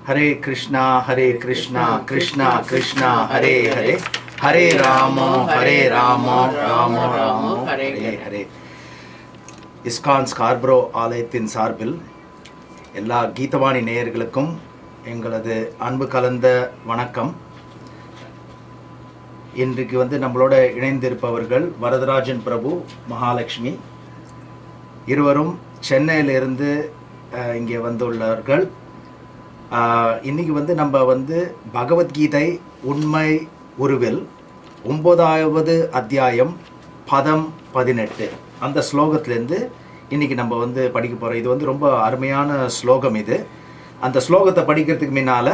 ஹரே கிருஷ்ணா ஹரே கிருஷ்ணா கிருஷ்ணா கிருஷ்ணா ஹரே ஹரே ஹரே ராமோ ஹரே ராமோ ராமோ ராமோ ஹரே ஹரே இஸ்கான் ஸ்கார்ப்ரோ ஆலயத்தின் சார்பில் எல்லா கீதவாணி நேயர்களுக்கும் எங்களது அன்பு கலந்த வணக்கம் இன்றைக்கு வந்து நம்மளோட இணைந்திருப்பவர்கள் வரதராஜன் பிரபு மகாலட்சுமி இருவரும் சென்னையிலிருந்து அஹ், இங்கே வந்துள்ளார்கள் அஹ், இன்னைக்கு வந்து நம்ம வந்து பகவத்கீதை உண்மை உருவில் ஒன்பதாவது அத்தியாயம் பதம் பதினெட்டு அந்த ஸ்லோகத்திலேருந்து இன்னைக்கு நம்ம வந்து படிக்க போகிறோம் இது வந்து ரொம்ப அருமையான ஸ்லோகம் இது அந்த ஸ்லோகத்தை படிக்கிறதுக்கு முன்னால்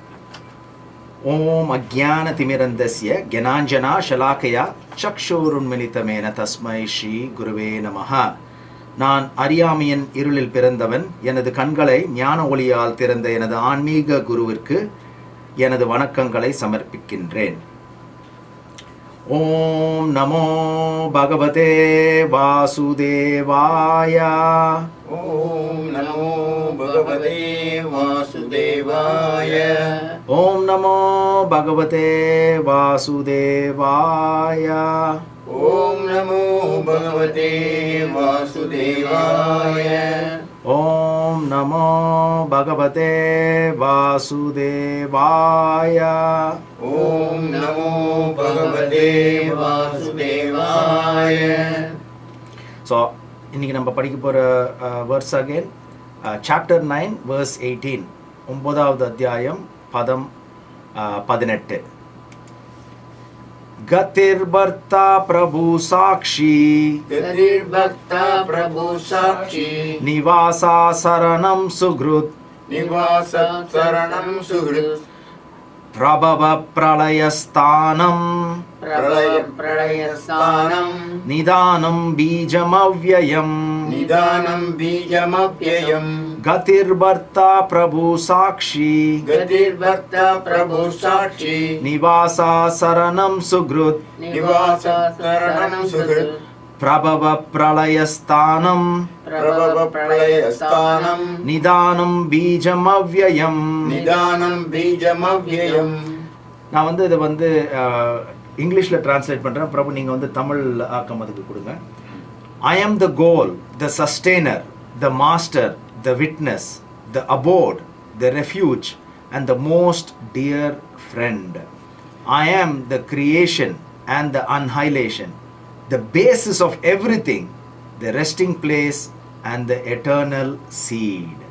ஓம் அஜான திமிரந்தஸ்ய ஜனாஞ்சனா ஷலாக்கயா சக்ஷோருன்மிலிதமேன தஸ்மை ஸ்ரீ குருவே நமஹ நான் அறியாமையின் இருளில் பிறந்தவன் எனது கண்களை ஞான ஒளியால் திறந்த எனது ஆன்மீக குருவிற்கு எனது வணக்கங்களை சமர்ப்பிக்கின்றேன் ஓம் நமோ பகவதே வாசுதேவாய ஓம் நமோ பகவதே வாசுதேவாய ஓம் நமோ பகவதே வாசுதேவாய ஓம் நமோ பகவதே வாசுதேவாய ஓம் நமோ பகவதே வாசுதேவாய ஓம் நமோ பகவதே வாசுதேவாய ஸோ இன்னைக்கு நம்ம படிக்க போகிற verse again chapter nine verse eighteen ஒன்பதாவது அத்தியாயம் பதம் பதினெட்டு கதிர்பர்த்தா பிரபு சாட்சி கதிர்பக்தா பிரபு சாட்சி நிவாசா சரணம் சுக்ருத் நிவாச சரணம் சுகிருத் பிரபவ பிரளயஸ்தானம் பிரளய பிரளயஸ்தானம் நிதானம் பீஜமவ்யயம் நிதானம் பீஜமப்யயம் கதிர்பர்த்தா பிரபு சாட்சி கதிர்பக்தா பிரபு சாட்சி நிவாசா சரணம் சுக்ருத் நிவாச சரணம் சுகிருத் பிரபவ பிரளயஸ்தானம் பிரபவ பிரளயஸ்தானம் நிதானம் பீஜமவ்யயம் நிதானம் பீஜமவ்யயம் நான் வந்து இதை வந்து இங்கிலீஷில் டிரான்ஸ்லேட் பண்ணுறேன் பிரபு நீங்கள் வந்து தமிழ் ஆக்கம் அதுக்கு கொடுங்க I am the goal the sustainer the master the witness the abode the refuge and the most dear friend I am the creation and the annihilation the basis of everything the resting place and the eternal seat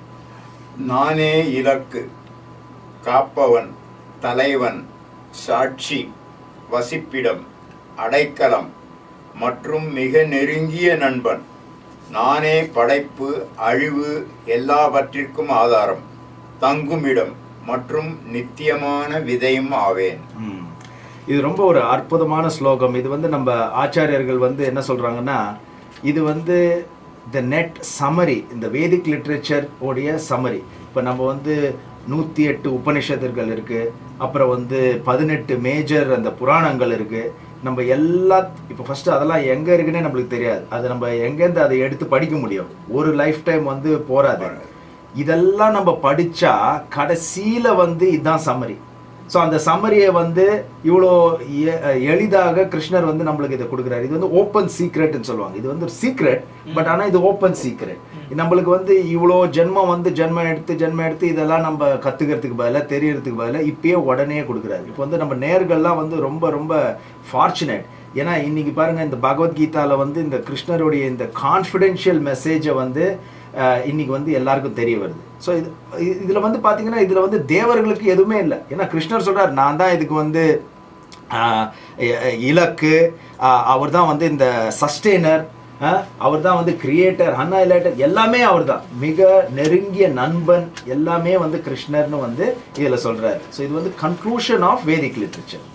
நானே இலக்கு காப்பவன் தலைவன் சாட்சி வசிப்பிடம் அடைக்கலம் மற்றும் மிக நெருங்கிய நண்பன் நானே படைப்பு அழிவு எல்லாவற்றிற்கும் ஆதாரம் தங்குமிடம் மற்றும் நித்தியமான விதையும் ஆவேன் ம். இது ரொம்ப ஒரு அற்புதமான ஸ்லோகம் இது வந்து நம்ம ஆச்சாரியர்கள் வந்து என்ன சொல்றாங்கன்னா இது வந்து த நெட் சமரி இந்த வேதிக் லிட்ரேச்சர் உடைய சமரி இப்போ நம்ம வந்து நூற்றி எட்டு உபனிஷத்துகள் இருக்கு அப்புறம் வந்து பதினெட்டு மேஜர் அந்த புராணங்கள் இருக்கு நம்ம எல்லா இப்போ ஃபர்ஸ்ட் அதெல்லாம் எங்க இருக்குன்னே நம்மளுக்கு தெரியாது அது நம்ம எங்கேருந்து அதை எடுத்து படிக்க முடியும் ஒரு லைஃப் டைம் வந்து போராது இதெல்லாம் நம்ம படிச்சா கடைசியில வந்து இதுதான் சம்மரி ஸோ அந்த சம்மரியை வந்து இவ்வளோ எ- எளிதாக கிருஷ்ணர் வந்து நம்மளுக்கு இதை கொடுக்குறாரு இது வந்து ஓப்பன் சீக்ரெட்னு சொல்லுவாங்க இது வந்து ஒரு சீக்ரெட் பட் ஆனால் இது ஓப்பன் சீக்ரெட் நம்மளுக்கு வந்து இவ்வளோ ஜென்மம் வந்து ஜென்மம் எடுத்து ஜென்மம் எடுத்து இதெல்லாம் நம்ம கற்றுக்கிறதுக்கு பதிலாக தெரியறதுக்கு பதிலாக இப்பயே உடனே கொடுக்குறாரு இப்போ வந்து நம்ம நேர்கள்லாம் வந்து ரொம்ப ரொம்ப ஃபார்ச்சுனேட் ஏன்னா இன்னைக்கு பாருங்க இந்த பகவத்கீதால வந்து இந்த கிருஷ்ணருடைய இந்த கான்ஃபிடென்ஷியல் மெசேஜை வந்து அஹ், இன்னைக்கு வந்து எல்லாருக்கும் தெரிய வருது ஸோ இது இ- இதுல வந்து பாத்தீங்கன்னா இதுல வந்து தேவர்களுக்கு எதுவுமே இல்லை ஏன்னா கிருஷ்ணர் சொல்றார் நான் தான் இதுக்கு வந்து ஆஹ், இ- இலக்கு அவர் தான் வந்து இந்த சஸ்டெய்னர் அவர் தான் வந்து கிரியேட்டர் அன்ஹைலைட்டர் எல்லாமே அவர் தான் மிக நெருங்கிய நண்பன் எல்லாமே வந்து கிருஷ்ணர்னு வந்து இதுல சொல்றாரு ஸோ இது வந்து கன்க்ளூஷன் ஆஃப் வேதிக் லிட்ரேச்சர்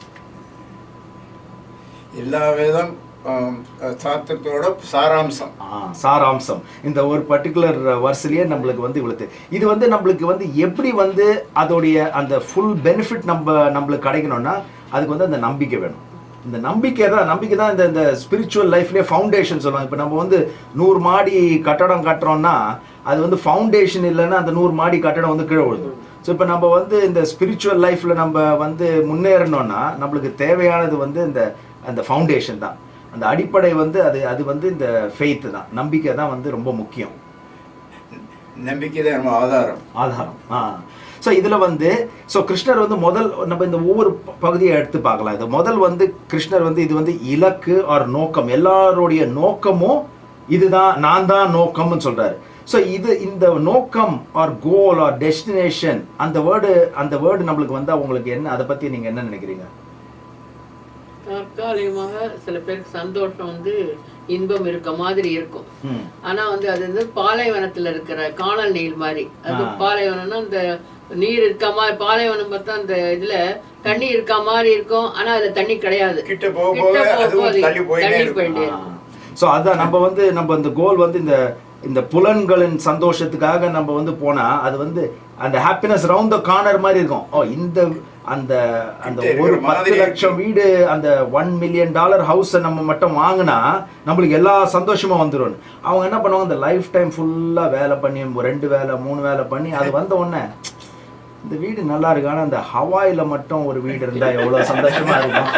எல்லா விதம் ஆம், சாஸ்திரத்தோட சாராம்சம் ஆ, சாராம்சம் இந்த ஒரு பர்டிகுலர் வர்ஸ்லயே நம்மளுக்கு வந்து இவ்வளவு தெ- இது வந்து நம்மளுக்கு வந்து எப்படி வந்து அதோடைய அந்த ஃபுல் பெனிஃபிட் நம்ம நம்மளுக்கு கிடைக்கணும்னா அதுக்கு வந்து அந்த நம்பிக்கை வேணும் இந்த நம்பிக்கை தான் நம்பிக்கை தான் இந்த இந்த ஸ்பிரிச்சுவல் லைஃப்லேயே ஃபவுண்டேஷன் சொல்லுவாங்க இப்போ நம்ம வந்து நூறு மாடி கட்டடம் கட்டுறோம்னா அது வந்து ஃபவுண்டேஷன் இல்லைன்னா அந்த நூறு மாடி கட்டடம் வந்து கீழே விழுது ஸோ இப்போ நம்ம வந்து இந்த ஸ்பிரிச்சுவல் லைஃப்ல நம்ம வந்து முன்னேறணும்னா நம்மளுக்கு தேவையானது வந்து இந்த அந்த ஃபவுண்டேஷன் தான் அந்த அடிப்படை வந்து அது அது வந்து இந்த ஃபெய்த் தான் நம்பிக்கை தான் வந்து ரொம்ப முக்கியம் நம்பிக்கை தான் நம்ம ஆதாரம் ஆதாரம் ஆ ஸோ இதில் வந்து ஸோ கிருஷ்ணர் வந்து முதல் நம்ம இந்த ஒவ்வொரு ப- பகுதியை எடுத்து பார்க்கலாம் இது முதல் வந்து கிருஷ்ணர் வந்து இது வந்து இலக்கு ஆர் நோக்கம் எல்லாருடைய நோக்கமும் இதுதான் நான் தான் நோக்கம்னு சொல்றாரு ஸோ இது இந்த நோக்கம் ஆர் கோல் ஆர் டெஸ்டினேஷன் அந்த வேர்டு அந்த வேர்டு நம்மளுக்கு வந்தா உங்களுக்கு என்ன அதை பத்தி நீங்க என்ன நினைக்கிறீங்க தற்காலிகமாக சில பேருக்கு சந்தோஷம் வந்து இன்பம் இருக்க மாதிரி இருக்கும் ம் ஆனா வந்து அது வந்து பாலைவனத்துல இருக்கிற காணல் நீர் மாதிரி அது ஆ. பாலைவனம்னா இந்த நீர் இருக்க மாதிரி பாலைவனம் பார்த்தா அந்த இதுல தண்ணி இருக்க மாதிரி இருக்கும் ஆனா அதுல தண்ணி கிடையாது கிட்ட போக கிட்ட போக போக அதுவும் போக தள்ளி போயிட்டே தள்ளி இருக்கும். போயிட்டே இருக்கும். ஸோ அதான் நம்ம வந்து நம்ம இந்த கோல் வந்து இந்த இந்த புலன்களின் சந்தோஷத்துக்காக நம்ம வந்து போனா அது வந்து அந்த ஹாப்பினஸ் ரவுண்ட் த கார்னர் மாதிரி இருக்கும் ஓ இந்த அந்த அந்த கிட்ட இருக்கிற ஒரு பத்து மாதிரி லட்சம் வீடு அந்த ஒன் மில்லியன் டாலர் ஹவுஸை நம்ம மட்டும் வாங்கினா நம்மளுக்கு எல்லா சந்தோஷமும் வந்துடும் அவங்க என்ன பண்ணுவாங்க இந்த லைஃப் டைம் ஃபுல்லா வேலை பண்ணி ரெண்டு வேலை மூணு வேலை பண்ணி அது வந்த உடனே இந்த வீடு நல்லா இருக்கு ஆனா இந்த ஹவாயில மட்டும் ஒரு வீடு இருந்தா எவ்வளவு சந்தோஷமா இருக்கும்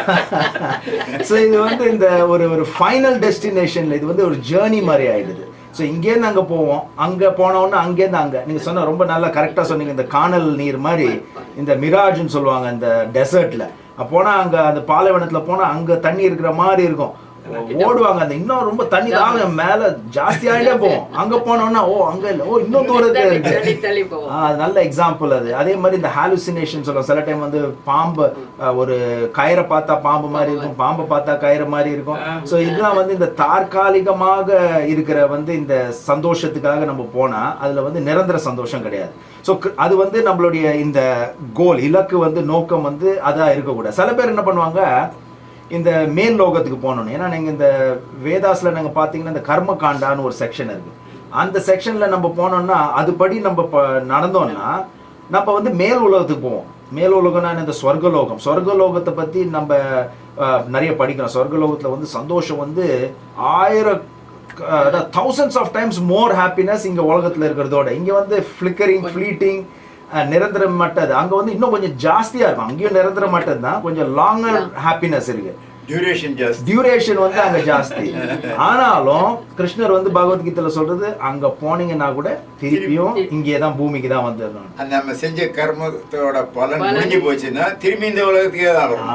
ஸோ இது வந்து இந்த ஒரு ஒரு ஃபைனல் டெஸ்டினேஷன்ல இது வந்து ஒரு ஜேர்னி மாதிரி ஆயிடுது ஸோ இங்கேருந்து அங்க போவோம் அங்க போனோன்னா அங்கேருந்து அங்க நீங்க சொன்ன ரொம்ப நல்லா கரெக்டா சொன்னீங்க இந்த காணல் நீர் மாதிரி இந்த மிராஜ்னு சொல்லுவாங்க இந்த டெசர்ட்ல போனா அங்க அந்த பாலைவனத்துல போனா அங்க தண்ணி இருக்கிற மாதிரி இருக்கும் ஓடுவாங்க அந்த இன்னும் ரொம்ப தண்ணி தாகம் மேல ஜாஸ்தி ஆயிட்டே போவோம் அங்க போனோம்னா ஓ அங்க இல்ல ஓ இன்னும் தூரத்துல தள்ளி இருக்கு தள்ளி தள்ளி போகும் ஆ, அது நல்ல எக்ஸாம்பிள் அது அதே மாதிரி இந்த ஹாலுசினேஷன் சொல்லுவோம் சில டைம் வந்து பாம்பு அஹ், ஒரு கயிறை பார்த்தா பாம்பு மாதிரி இருக்கும் பாம்பை பார்த்தா கயிறு மாதிரி இருக்கும் ஸோ இதெல்லாம் வந்து இந்த தற்காலிகமாக இருக்கிற வந்து இந்த சந்தோஷத்துக்காக நம்ம போனா அதுல வந்து நிரந்தர சந்தோஷம் கிடையாது ஸோ அது வந்து நம்மளுடைய இந்த கோல் இலக்கு வந்து நோக்கம் வந்து அதா இருக்கக்கூடாது சில பேர் என்ன பண்ணுவாங்க இந்த மேல் லோகத்துக்கு போகணும் ஏன்னா நீங்க இந்த வேதாஸ்ல நாங்க பாத்தீங்கன்னா இந்த கர்ம காண்டான்னு ஒரு செக்ஷன் இருக்கு அந்த செக்ஷன்ல நம்ம போனோம்னா அதுபடி நம்ம ப- நடந்தோம்னா நம்ம வந்து மேல் உலகத்துக்கு போவோம் மேல் உலகம்னா இந்த சொர்க்கலோகம் சொர்க்கலோகத்தை பத்தி நம்ம அஹ், நிறைய படிக்கிறோம் சொர்க்கலோகத்துல வந்து சந்தோஷம் வந்து ஆயிரம் thousands of times more happiness இங்க உலகத்துல இருக்கிறதோட இங்க வந்து ஃபிளிக்கரிங் ஃபிளீட்டிங் நிரந்தரம் மட்டது அங்க வந்து இன்னும் கொஞ்சம் ஜாஸ்தியா இருக்கும் அங்கேயும் நிரந்தர மட்டம் தான் கொஞ்சம் லாங்கர் ஹாப்பினஸ் இருக்கு டியூரேஷன் ஜாஸ்தி டியூரேஷன் வந்து அங்க ஜாஸ்தி ஆனாலும் கிருஷ்ணர் வந்து பகவத்கீதையில சொல்றது அங்க போனீங்கன்னா கூட திருப்பியும் இங்கே தான் பூமிக்கு தான் வந்துடணும் அந்த நம்ம செஞ்ச கர்மத்தோட பலன் பலன். முடிஞ்சு போச்சுன்னா திரும்பி இந்த உலகத்துக்கே தான் வரும் ஆ,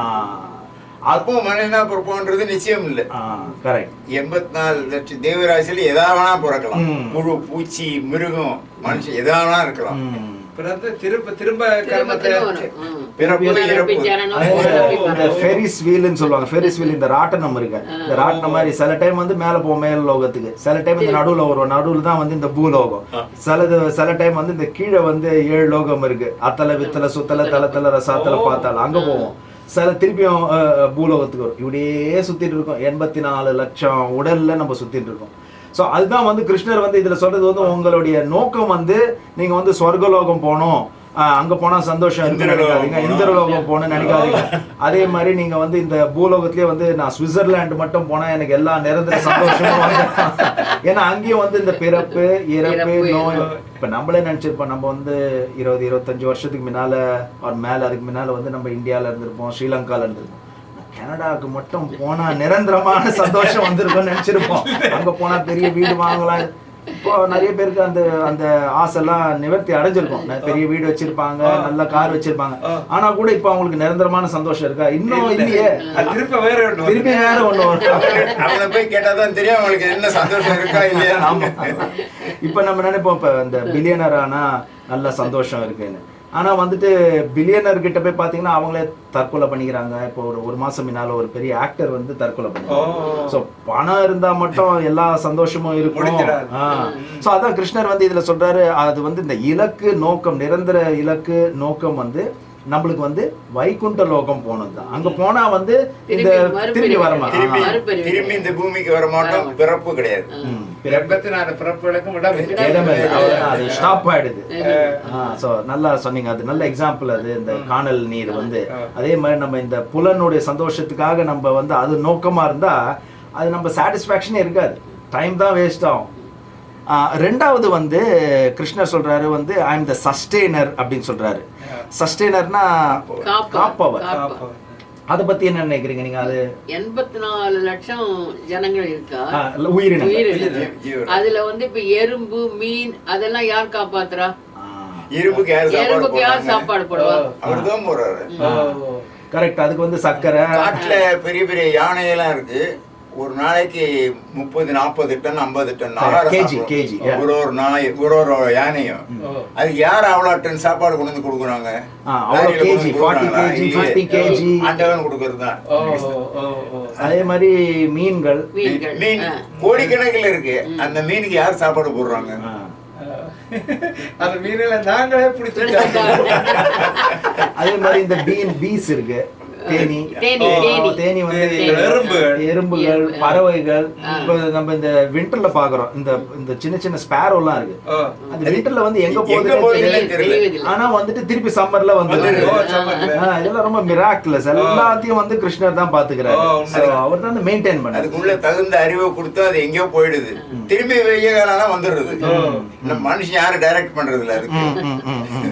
அப்போ மனிதனா பிறப்போன்றது நிச்சயம் இல்லை ஆ, correct. எண்பத்தி நாலு லட்சம் தேவராசியில் எதா வேணா பிறக்கலாம் ம். புழு பூச்சி மிருகம் மனுஷன் எதா வேணா இருக்கலாம் ம். பிறந்து திரும்ப திரும்ப திரும்ப கர்மத்தை திரும்ப வரும். ம். பிறப்பு பிறப்பு இறப்பு ஜனனம், அதே பிறப்பு மாதிரி இந்த மரணம். ஃபெரிஸ் வீல்னு சொல்லுவாங்க ஃபெரிஸ் வீல் இந்த ராட்டனம் இருக்கு இந்த ராட்டினம் மாதிரி சில டைம் வந்து மேல போகும் மேல் லோகத்துக்கு சில டைம் இந்த நடுவுல வரும் நடுவுல தான் வந்து இந்த பூலோகம் சிலது சில டைம் வந்து இந்த கீழே வந்து ஏழு லோகம் இருக்கு அத்தல வித்தல சுத்தல தல தல ரசாத்தல பார்த்தால அங்க போவோம் சில திருப்பியும் அஹ், அஹ், பூலோகத்துக்கு வரும் இப்படியே சுத்திட்டு இருக்கோம் எண்பத்தி நாலு லட்சம் உடல்ல நம்ம சுத்திட்டு இருக்கோம் ஸோ அதுதான் வந்து கிருஷ்ணர் வந்து இதுல சொல்றது வந்து உங்களுடைய நோக்கம் வந்து நீங்க வந்து சொர்க்கலோகம் போகணும் ஆஹ் அங்க போனா சந்தோஷம் இருக்கு இந்திரலோகம் நினைக்காதீங்க போகணும். இந்திரலோகம் போகணும்னு நினைக்காதீங்க அதே மாதிரி நீங்க வந்து இந்த பூலோகத்திலேயே வந்து நான் சுவிட்சர்லாந்து மட்டும் போனா எனக்கு எல்லா நிரந்தர சந்தோஷமும் வந்து ஏன்னா அங்கேயும் வந்து இந்த பிறப்பு இறப்பு இறப்பு, நோய் இப்ப நம்மளே நினைச்சிருப்போம் நம்ம வந்து இருபது இருபத்தஞ்சு வருஷத்துக்கு முன்னால ஒரு மேல அதுக்கு முன்னால வந்து நம்ம இந்தியால இருந்திருப்போம் ஸ்ரீலங்கால இருந்திருப்போம் கனடாவுக்கு மட்டும் போனா நிரந்தரமான சந்தோஷம் வந்திருக்கும்னு நினைச்சிருப்போம் அங்க போனா பெரிய வீடு வாங்கலாம் இப்போ நிறைய பேருக்கு அந்த அந்த ஆசைலாம் நிவர்த்தி அடைஞ்சிருக்கும் ந- பெரிய வீடு வச்சிருப்பாங்க நல்ல கார் வச்சிருப்பாங்க ஆனா கூட இப்ப அவங்களுக்கு நிரந்தரமான சந்தோஷம் இருக்கா இன்னும் இல்லையே அது திரும்ப வேற ஒண்ணு திருப்பி வேற ஒண்ணு வரும் அவனை போய் கேட்டாதான் தெரியும் அவங்களுக்கு என்ன சந்தோஷம் இருக்கா இல்லையா ஆமா இப்ப நம்ம நினைப்போம் இப்ப இந்த பில்லியனர் ஆனா நல்ல சந்தோஷம் இருக்குன்னு ஆனா வந்துட்டு பில்லியனர் கிட்ட போய் பாத்தீங்கன்னா அவங்களே தற்கொலை பண்ணிக்கிறாங்க இப்போ ஒரு ஒரு மாசம் முன்னால ஒரு பெரிய ஆக்டர் வந்து தற்கொலை பண்ணாங்க ஓ. சோ பணம் இருந்தா மட்டும் எல்லா சந்தோஷமும் இருக்கும் முடிஞ்சிடாது. சோ அதான் கிருஷ்ணர் வந்து இதுல சொல்றாரு அது வந்து இந்த இலக்கு நோக்கம் நிரந்தர இலக்கு நோக்கம் வந்து நம்மளுக்கு வந்து வைகுண்ட லோகம் போனது தான் அங்க போனா வந்து இந்த திரும்பி மறுபிறவி திரும்பி வர திரும்பி மறுபிறவி. திரும்பி இந்த பூமிக்கு வர மாட்டோம் பிறப்பு கிடையாது ம். எண்பத்தி நாலு பிறப்புகளுக்கும் இடம் இருக்கு. இடமே இல்லை. அவ்வளவுதான். அது ஸ்டாப் ஆயிடுது ஸோ நல்லா சொன்னீங்க அது நல்ல எக்ஸாம்பிள் அது இந்த காணல் நீர் வந்து அதே மாதிரி நம்ம இந்த புலனுடைய சந்தோஷத்துக்காக நம்ம வந்து அது நோக்கமா இருந்தா அது நம்ம சாட்டிஸ்ஃபேக்ஷனே இருக்காது டைம் தான் வேஸ்ட் ஆகும் ஆஹ் ரெண்டாவது வந்து கிருஷ்ணர் சொல்றாரு வந்து ஐ எம் த சஸ்டெய்னர் அப்படின்னு சொல்றாரு சஸ்டெய்னர்னா காப்பவர். காப்பவர் காப்பவர். அதை பத்தி என்ன நினைக்கிறீங்க நீங்க அது எண்பத்தி நாலு லட்சம் ஜனங்கள் இருக்கா ஆஹ் இல்ல, உயிரினங்கள் உயிரினங்கள் ஜீவ- ஜீவராசி. அதுல வந்து இப்ப எறும்பு மீன் அதெல்லாம் யார் காப்பாத்துறா ஆஹ் இரும்புக்கு யார் சாப்பாடு எறும்புக்கு யார் போடுறாங்க சாப்பாடு போடுவா அவர் தான் போறாரு கரெக்ட் அதுக்கு வந்து சர்க்கரை காட்டுல பெரிய பெரிய யானையெல்லாம் இருக்கு ஒரு நாளைக்கு முப்பது நாற்பது டன் ஐம்பது டன் ஆகாரம் kg, சாப்பிடும். kg, yeah. ஒரு ஒரு நாய் ஒரு ஒரு யானையும் அதுக்கு யார் அவ்வளவு டன் சாப்பாடு கொண்டு வந்து கொடுக்குறாங்க ஆ, அவ்வளவு லாரியில கொண்டு kg, வந்து 40 கொடுக்குறாங்களா? kg, இல்லையே. 50 kg. ஆண்டவன் கொடுக்கறது தான் அதே மாதிரி மீன்கள் மீன்கள் மீன் ஆ. கோடிக்கணக்கில் இருக்கு அந்த மீனுக்கு யார் சாப்பாடு போடுறாங்க ஆஹ் அந்த மீனில நாங்களே பிடிச்சிருக்கோம் அதே மாதிரி இந்த பீன் பீஸ் இருக்கு தேனி தேனி, ஆ, தேனி. தேனி வந்து தேனி, எறும்புகள். எறும்புகள் எறும்பு. பறவைகள் இப்போ நம்ம இந்த விண்டர்ல பாக்குறோம் இந்த இந்த சின்ன சின்ன ஸ்பேரோலாம் இருக்கு அது விண்டர்ல வந்து எங்க எங்க போகுதுன்னே போகுதுன்னே தெரியல. தெரியல. தெரியுதில்லை. ஆனா வந்துட்டு திருப்பி சம்மர்ல வந்து வந்துடுது. ஓ, summerல. இதெல்லாம் ரொம்ப மிராக்குலஸ் எல்லாத்தையும் வந்து கிருஷ்ணர் தான் பாத்துக்கிறாரு ஓ, So, அவர் தான் மெயின்டைன் பண்ணாரு அதுக்குள்ள தகுந்த அறிவை கொடுத்து அது எங்கேயோ போயிடுது திரும்பி வெய்ய காலம் வந்துடுது நம்ம மனுஷன் யாரும் டைரக்ட் பண்றது இல்ல அதுக்கு ம், ம், ம், ம்.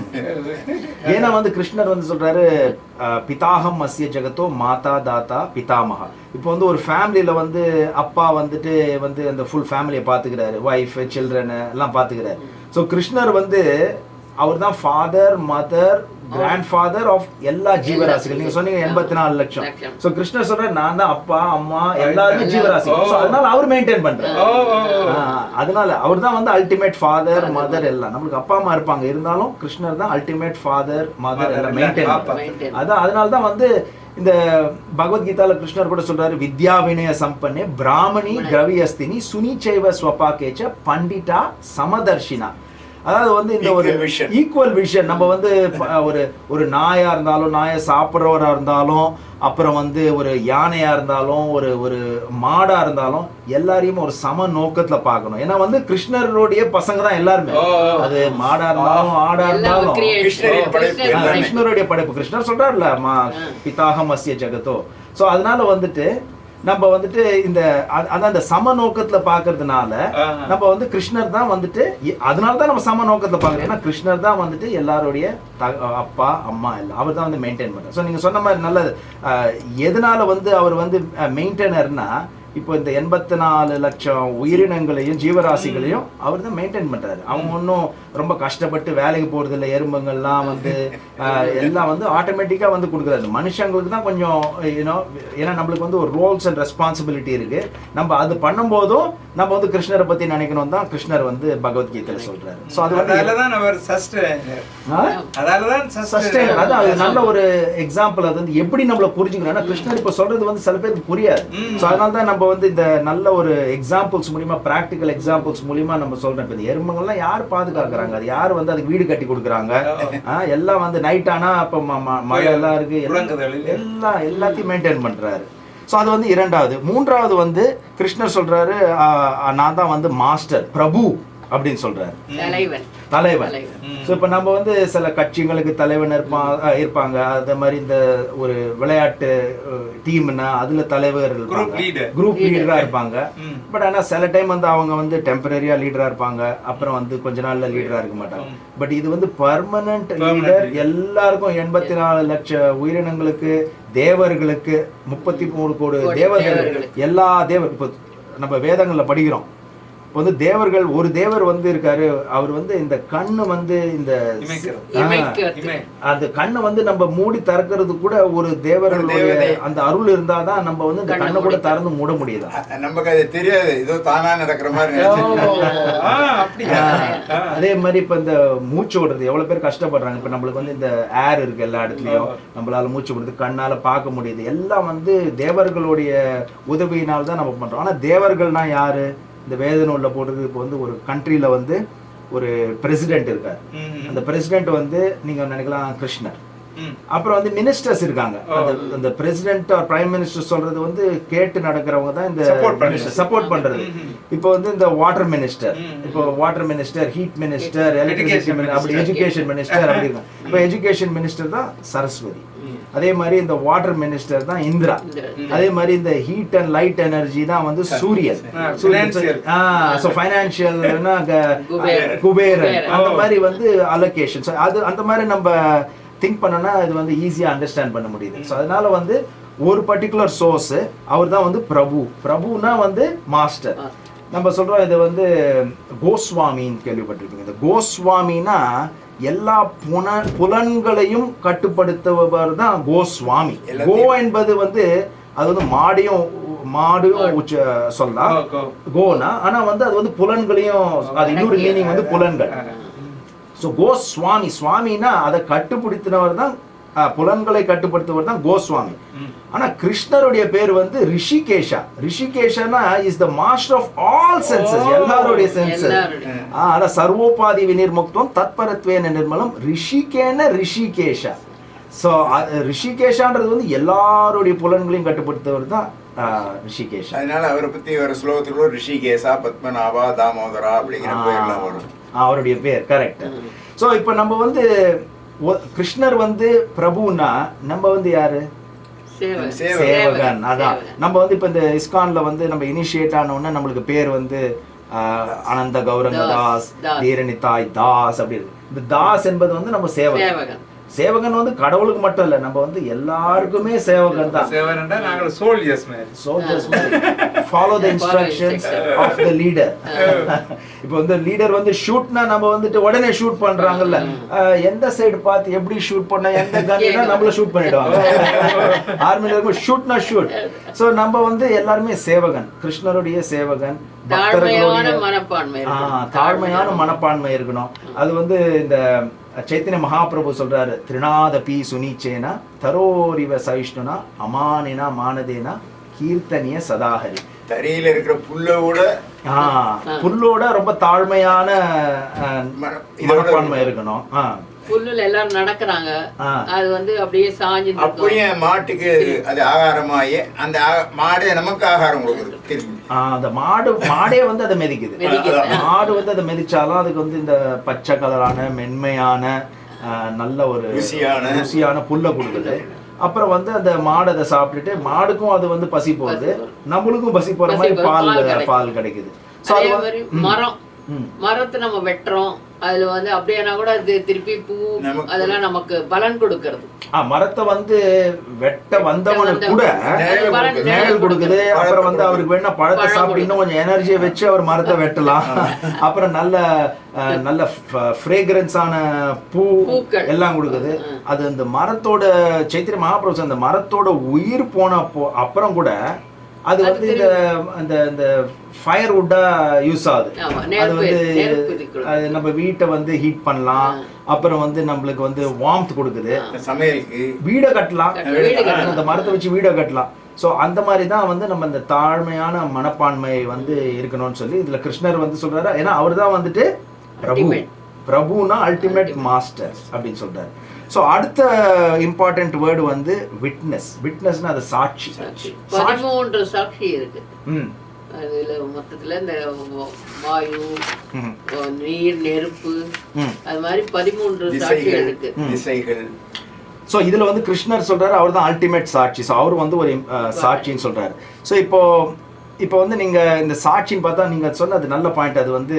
ஏன்னா வந்து கிருஷ்ணர் வந்து சொல்றாரு அஹ், பிதாகம் மஸ்ய ஜெகத்தோ மாதா தாத்தா பிதாமகா இப்போ வந்து ஒரு ஃபேமிலியில வந்து அப்பா வந்துட்டு வந்து அந்த ஃபுல் ஃபேமிலியை பாத்துக்கிறாரு ஒய்ஃப் சில்ட்ரன் எல்லாம் பாத்துக்கிறாரு ஸோ கிருஷ்ணர் வந்து அவர் தான் father mother grandfather of எல்லா ஜீவராசிகள் நீங்க சொன்னீங்க எண்பத்தி நாலு லட்சம் லட்சம். ஸோ கிருஷ்ணர் சொல்ற நான் தான் அப்பா அம்மா எல்லாருமே எல்லாம். ஜீவராசி ஓ. So, அதனால அவர் மெயின்டைன் பண்றாரு ஓ, ஓ, ஓ. ஆஹ் அதனால அவர் தான் வந்து அல்டிமேட் ஃபாதர் மதர் எல்லாம் நம்மளுக்கு அப்பா அம்மா இருப்பாங்க இருந்தாலும் கிருஷ்ணர் தான் அல்டிமேட் ஃபாதர் மதர் Mother எல்லாம் எல்லாம் மெயின்டைன் காப்பாத்து. Maintain. அதான் அதனால தான் வந்து இந்த பகவத்கீதால கிருஷ்ணர் கூட சொல்றாரு வித்யா வினய சம்பன்னே பிராமணி திரவியஸ்தினி சுனிச்சைவ ஸ்வபாகேச்ச பண்டிதா சமதர்ஷினா அதாவது வந்து இந்த ஒரு Equal vision. ஈக்குவல் விஷன் நம்ம வந்து ப- ஒரு ஒரு நாயா இருந்தாலும் நாயை சாப்பிட்றவரா இருந்தாலும் அப்புறம் வந்து ஒரு யானையா இருந்தாலும் ஒரு ஒரு மாடா இருந்தாலும் எல்லாரையும் ஒரு சம நோக்கத்துல பார்க்கணும் ஏன்னா வந்து கிருஷ்ணருடைய பசங்க தான் எல்லாருமே ஓ, ஓ. அது மாடா இருந்தாலும் ஆடா எல்லாம் இருந்தாலும் creation. கிருஷ்ணரின் படைப்பு கிருஷ்ணர் ஆ, எல்லாமே. கிருஷ்ணருடைய படைப்பு கிருஷ்ணர் சொல்றாருல மா பிதாகம் அஸ்ய ஜெகத்தோ சோ அதனால வந்துட்டு நம்ம வந்துட்டு இந்த அ- அதான் அந்த சம நோக்கத்துல பாக்குறதுனால ஆஹா. நம்ம வந்து கிருஷ்ணர் தான் வந்துட்டு இ- அதனால தான் நம்ம சம நோக்கத்துல பாக்குறோம் ஏன்னா கிருஷ்ணர் தான் வந்துட்டு எல்லாருடைய த- அப்பா அம்மா எல்லாம் அவர் தான் வந்து மெயின்டைன் பண்றாரு ஸோ நீங்க சொன்ன மாதிரி நல்லது அஹ், எதனால வந்து அவர் வந்து மெயின்டைனர்னா இப்போ இந்த எண்பத்தி நாலு லட்சம் உயிரினங்களையும் ஜீவராசிகளையும் அவர் தான் மெயின்டைன் பண்றாரு அவங்க ஒன்றும் ரொம்ப கஷ்டப்பட்டு வேலைக்கு போறது இல்லை எறும்புங்கள்லாம் வந்து ஆஹ், எல்லாம் வந்து ஆட்டோமேட்டிக்கா வந்து கொடுக்குறாரு மனுஷங்களுக்கு தான் கொஞ்சம் யூனோ ஏன்னா நம்மளுக்கு வந்து ஒரு ரோல்ஸ் அண்ட் ரெஸ்பான்சிபிலிட்டி இருக்கு நம்ம அது பண்ணும்போதும் நம்ம வந்து கிருஷ்ணரை பத்தி நினைக்கணும் தான் கிருஷ்ணர் வந்து பகவத்கீதையில சொல்றாரு ஸோ அது வந்து அதனாலதான் அவர் சஸ்டைனர் ஆ? அதனாலதான் சஸ்டைன் அது அது நல்ல ஒரு எக்ஸாம்பிள் அது வந்து எப்படி நம்மள புரிஞ்சுக்கணும் ஏன்னா கிருஷ்ணர் இப்ப சொல்றது வந்து சில பேருக்கு புரியாது ம். ஸோ அதனால தான் நம்ம வந்து இந்த நல்ல ஒரு எக்ஸாம்பிள்ஸ் மூலியமா ப்ராக்டிக்கல் எக்ஸாம்பிள்ஸ் மூலியமா நம்ம சொல்றோம் இப்போ இந்த எறும்புங்கள்லாம் யார் பாதுகாக்கிறாங்க அது யார் வந்து அதுக்கு வீடு கட்டி கொடுக்குறாங்க ஆ, எல்லாம் வந்து நைட் ஆனா அப்ப ம- ம- மழை எல்லாம் இருக்கு எல்லாம் உறங்குதல் இல்ல? எல்லாம் எல்லாத்தையும் மெயின்டைன் பண்றாரு ஸோ அது வந்து இரண்டாவது மூன்றாவது வந்து கிருஷ்ணர் சொல்றாரு ஆ, நான் தான் வந்து மாஸ்டர் பிரபு அப்படின்னு சொல்றாரு தலைவன் தலைவன் தலைவன். ஸோ இப்போ நம்ம வந்து சில கட்சிங்களுக்கு தலைவன் இருப்பா அஹ் இருப்பாங்க அதே மாதிரி இந்த ஒரு விளையாட்டு டீம்னா அதுல தலைவர் Group leader. குரூப் லீடரா இருப்பாங்க ம். பட் ஆனா சில டைம் வந்து அவங்க வந்து டெம்பரரியா லீடரா இருப்பாங்க அப்புறம் வந்து கொஞ்ச நாள்ல லீடரா இருக்க மாட்டாங்க பட் இது வந்து பர்மனன்ட் Permanent லீடர் leader. எல்லாருக்கும் எண்பத்தி நாலு லட்சம் உயிரினங்களுக்கு தேவர்களுக்கு முப்பத்தி மூணு கோடி கோடி தேவர்கள் தேவர்களுக்கு. எல்லா தேவர் இப்போ நம்ம வேதங்கள்ல படிக்கிறோம் இப்போ வந்து தேவர்கள் ஒரு தேவர் வந்து இருக்காரு அவர் வந்து இந்த கண்ணு வந்து இந்த இமைக்கிறது. ஆ, இமைக்கிறது. இமை. அந்த கண்ணை வந்து நம்ம மூடி திறக்கிறது கூட ஒரு தேவர்களுடைய தேவதை. அந்த அருள் இருந்தாதான் நம்ம வந்து இந்த கண்ணை கண்ணை கூட மூடி. திறந்து மூட முடியுதா அ- நமக்கு அது தெரியாது ஏதோ தானா நடக்கிற மாதிரி ஓ, நினைச்சிட்டு ஆ, அப்படியா ஆ. அதே மாதிரி இப்ப இந்த மூச்சு விடுறது எவ்வளவு பேர் கஷ்டப்படுறாங்க இப்ப நம்மளுக்கு வந்து இந்த ஏர் இருக்கு எல்லா இடத்துலயும் நம்மளால மூச்சு விடுறது கண்ணால பார்க்க முடியுது எல்லாம் வந்து தேவர்களுடைய உதவியினால் தான் நம்ம பண்றோம் ஆனா தேவர்கள்னா யாரு இந்த வேத நூல்ல போடுறது இப்போ வந்து ஒரு கண்ட்ரில வந்து ஒரு பிரசிடென்ட் இருக்கார் ம். அந்த பிரசிடென்ட் வந்து நீங்க நினைக்கலாம் கிருஷ்ணர் ம். அப்புறம் வந்து மினிஸ்டர்ஸ் இருக்காங்க ஓ. அந்த அந்த பிரசிடென்ட் பிரைம் மினிஸ்டர் சொல்றது வந்து கேட்டு நடக்கிறவங்க தான் இந்த Support பண்றது. சப்போர்ட் பண்றது ம், ம். இப்போ வந்து இந்த வாட்டர் மினிஸ்டர் ம், ம். இப்போ water minister heat minister electricity Education அப்படி minister. எஜுகேஷன் மினிஸ்டர் அப்படி இருக்கும் இப்போ எஜுகேஷன் மினிஸ்டர் தான் சரஸ்வதி அதே மாதிரி இந்த வாட்டர் மினிஸ்டர் தான் இந்திரா இந்திரா. அதே மாதிரி இந்த ஹீட் அண்ட் லைட் எனர்ஜி தான் வந்து சூரியன் ஆ, financial. ஸோ ஃபைனான்சியல்னா குபேரன். குபேரன் குபேரன். அந்த ஓ. மாதிரி வந்து அலோகேஷன் அது அந்த மாதிரி நம்ம திங்க் பண்ணோம்னா இது வந்து ஈஸியாக அண்டர்ஸ்டாண்ட் பண்ண முடியுது ஸோ அதனால வந்து ஒரு பர்டிகுலர் சோர்ஸ் அவர் தான் வந்து பிரபு பிரபுனா வந்து மாஸ்டர் ஆ. நம்ம சொல்றோம் இது வந்து கோஸ்வாமின்னு கேள்விப்பட்டிருக்கீங்க இந்த கோஸ்வாமினா எல்லா புன புலன்களையும் கட்டுப்படுத்துபவர் தான் கோஸ்வாமி கோ எல்லாத்தையும். என்பது வந்து அது வந்து மாடையும் மாடையும் உச்ச சொல்லலாம் கோ, கோ. கோனா ஆனா வந்து அது வந்து புலன்களையும் அது இன்னொரு மீனிங் வந்து புலன்கள் ஸோ கோஸ்வாமி சுவாமினா அதை கட்டுப்படுத்தினவர் தான் அஹ், புலன்களை கட்டுப்படுத்துவர் தான் கோஸ்வாமி ம். ஆனா கிருஷ்ணருடைய பேர் வந்து ரிஷிகேஷா ரிஷிகேஷனா is the master of all senses Oh. எல்லாருடைய சென்சஸ் எல்லாருடைய. அதான் சர்வோபாதி விநிர்முக்தம் தத்பரத்வேன நிர்மலம் ரிஷிகேன ரிஷிகேஷா ஸோ ரிஷிகேஷான்றது வந்து எல்லாருடைய புலன்களையும் கட்டுப்படுத்துவர் தான் அஹ், ரிஷிகேஷா அதனால அவரை பத்தி வர ஸ்லோகத்துல ரிஷிகேசா பத்மநாபா தாமோதரா அப்படிங்கிற பேர்லாம் வரும் ஆ, அவருடைய பேர் கரெக்ட் ஸோ இப்போ நம்ம வந்து ஒ- கிருஷ்ணர் வந்து பிரபுனா நம்ம வந்து யாரு சேவகன். சேவகன். சேவகன் அதான் சேவகன். நம்ம வந்து இப்போ இந்த இஸ்கான்ல வந்து நம்ம இனிஷியேட் ஆன உடனே நம்மளுக்கு பேர் வந்து ஆ, அனந்த கௌரங்க தாஸ், தாஸ் தாஸ். தீரணித்தாய் தாஸ் அப்படி இருக்கு இந்த தாஸ் என்பது வந்து நம்ம சேவகன் சேவகன் சேவகன் வந்து கடவுளுக்கு மட்டும் இல்ல நம்ம வந்து எல்லாருக்குமே சேவகன் தான் சேவரண்டா நாங்கள் சோல்ஜர்ஸ் மாதிரி soldiers follow the instructions of the leader இப்போ வந்து லீடர் வந்து ஷூட்னா நம்ம வந்துட்டு உடனே ஷூட் பண்றாங்கல்ல அஹ், எந்த சைடு பார்த்து எப்படி ஷூட் பண்ணா எந்த கன்னா நம்மள ஷூட் பண்ணிடுவாங்க ஆர்மில இருக்கும் ஷூட்னா ஷூட் சோ நம்ம வந்து எல்லாருமே சேவகன் கிருஷ்ணருடைய சேவகன் தாழ்மையான பக்தர்களுடைய மனப்பான்மை ஆ, இருக்கணும். தாழ்மையான மனப்பான்மை இருக்கணும் அது வந்து இந்த சைத்தன்ய மகாபிரபு சொல்றாரு திரிநாத பி சுனீச்சேனா தரோரிவ சைஷ்ணுனா அமானினா மானதேனா கீர்த்தனிய சதாஹரி தரையில இருக்கிற புல்ல கூட ஆ, புல்லோட ரொம்ப தாழ்மையான ஆ, மன- இதோட மனப்பான்மை இருக்கணும் ஆ, புல்லுல எல்லாரும் நடக்கிறாங்க ஆ. அது வந்து அப்படியே சாஞ்சு நிக்கும். அப்படியே மாட்டுக்கு அது ஆகாரமாயி அந்த ஆ- மாடே நமக்கு ஆகாரம் கொடுக்குது திரும்பி ஆ, அந்த மாடு மாடே வந்து அதை மிதிக்குது மிதிக்குது. மாடு வந்து அதை மிதிச்சாலும் அதுக்கு வந்து இந்த பச்சை கலரான மென்மையான ஆ, நல்ல ஒரு ருசியான. ருசியான புல்லை கொடுக்குது அப்புறம் வந்து அந்த மாடு அதை சாப்பிட்டுட்டு மாடுக்கும் அது வந்து பசி போகுது பசி போகுது. நம்மளுக்கும் பசி போற பசி மாதிரி போகுது, பால் பால் கிடைக்குது. பால் கிடைக்குது So அதே அது வந்து- மாதிரி ம், மரம் ம். மரத்தை நம்ம வெட்டுறோம் அதுல வந்து அப்படியானா கூட அது திருப்பி பூ நமக்கு- அதெல்லாம் நமக்கு பலன் கொடுக்கறது ஆ, மரத்தை வந்து வெட்ட வந்தவனுக்கு கூட நிழல் பலன் கொடுக்குது. நிழல் கொடுக்குது பழத்தை அப்புறம் வந்து கொடுக்குது. அவருக்கு வேணா பழத்தை பழம் சாப்பிட்டு இன்னும் கொஞ்சம் எனர்ஜியை வச்சு அவர் மரத்தை வெட்டலாம் அப்புறம் நல்ல அஹ், நல்ல ஃப்ரேக்ரன்ஸான பூ பூக்கள். எல்லாம் கொடுக்குது அது அந்த மரத்தோட சைத்திர மகாபிரபு அந்த மரத்தோட உயிர் போன அப்போ- அப்புறம் கூட அது அது வந்து இந்த அந்த இந்த ஃபயர் வுட்டா யூஸ் ஆகுது ஆமா, அது நெருப்பு- வந்து நெருப்பு இது கொடுக்குது. அது நம்ம வீட்டை வந்து ஹீட் பண்ணலாம் அப்புறம் வந்து நம்மளுக்கு வந்து வார்ம்த் கொடுக்குது சமையலுக்கு வீடை கட்டலாம் கட்ட- வீடு கட்டலாம். அந்த மரத்தை வச்சு வீடை கட்டலாம் ஸோ அந்த மாதிரி தான் வந்து நம்ம இந்த தாழ்மையான மனப்பான்மை வந்து இருக்கணும்னு சொல்லி இதுல கிருஷ்ணர் வந்து சொல்றாரு ஏன்னா அவர் தான் வந்துட்டு பிரபு Ultimate. பிரபுனா அல்டிமேட் மாஸ்டர் அப்படின்னு சொல்றாரு ஸோ அடுத்த இம்பார்ட்டன்ட் வேர்டு வந்து விட்னஸ் விட்னஸ்னா அது சாட்சி சாட்சி சாட்சி பதிமூன்று சாட்சி இருக்கு ம் அதுல மொத்தத்துல இந்த வ- வாயு ம், அஹ் நீர் நெருப்பு ம் அது மாதிரி பதிமூன்று சாட்சிகள் திசைகள் இருக்கு திசைகள் ஸோ இதுல வந்து கிருஷ்ணர் சொல்றாரு அவர் தான் அல்டிமேட் சாட்சி ஸோ அவர் வந்து ஒரு அஹ், சாட்சின்னு சொல்றாரு ஸோ இப்போ இப்போ வந்து நீங்க இந்த சாட்சின்னு பார்த்தா நீங்க சொன்னது நல்ல பாயிண்ட் அது வந்து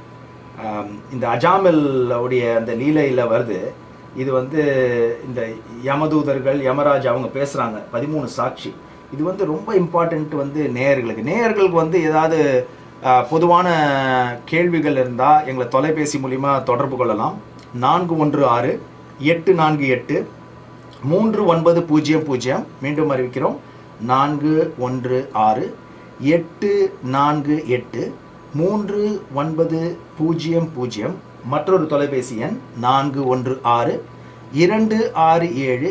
ஆம், இந்த அஜாமில் உடைய அந்த லீலையில வருது இது வந்து இந்த யமதூதர்கள் யமராஜ் அவங்க பேசுறாங்க பதிமூணு சாட்சி இது வந்து ரொம்ப இம்பார்ட்டன்ட் வந்து நேயர்களுக்கு நேயர்களுக்கு வந்து ஏதாவது ஆஹ், பொதுவான கேள்விகள் இருந்தால் எங்களை தொலைபேசி மூலிமா தொடர்பு கொள்ளலாம் நான்கு ஒன்று ஆறு எட்டு நான்கு எட்டு மூன்று ஒன்பது பூஜ்ஜியம் பூஜ்ஜியம் மீண்டும் அறிவிக்கிறோம் நான்கு ஒன்று ஆறு எட்டு நான்கு எட்டு மூன்று ஒன்பது பூஜ்ஜியம் பூஜ்ஜியம் மற்றொரு தொலைபேசி எண் நான்கு ஒன்று ஆறு இரண்டு ஆறு ஏழு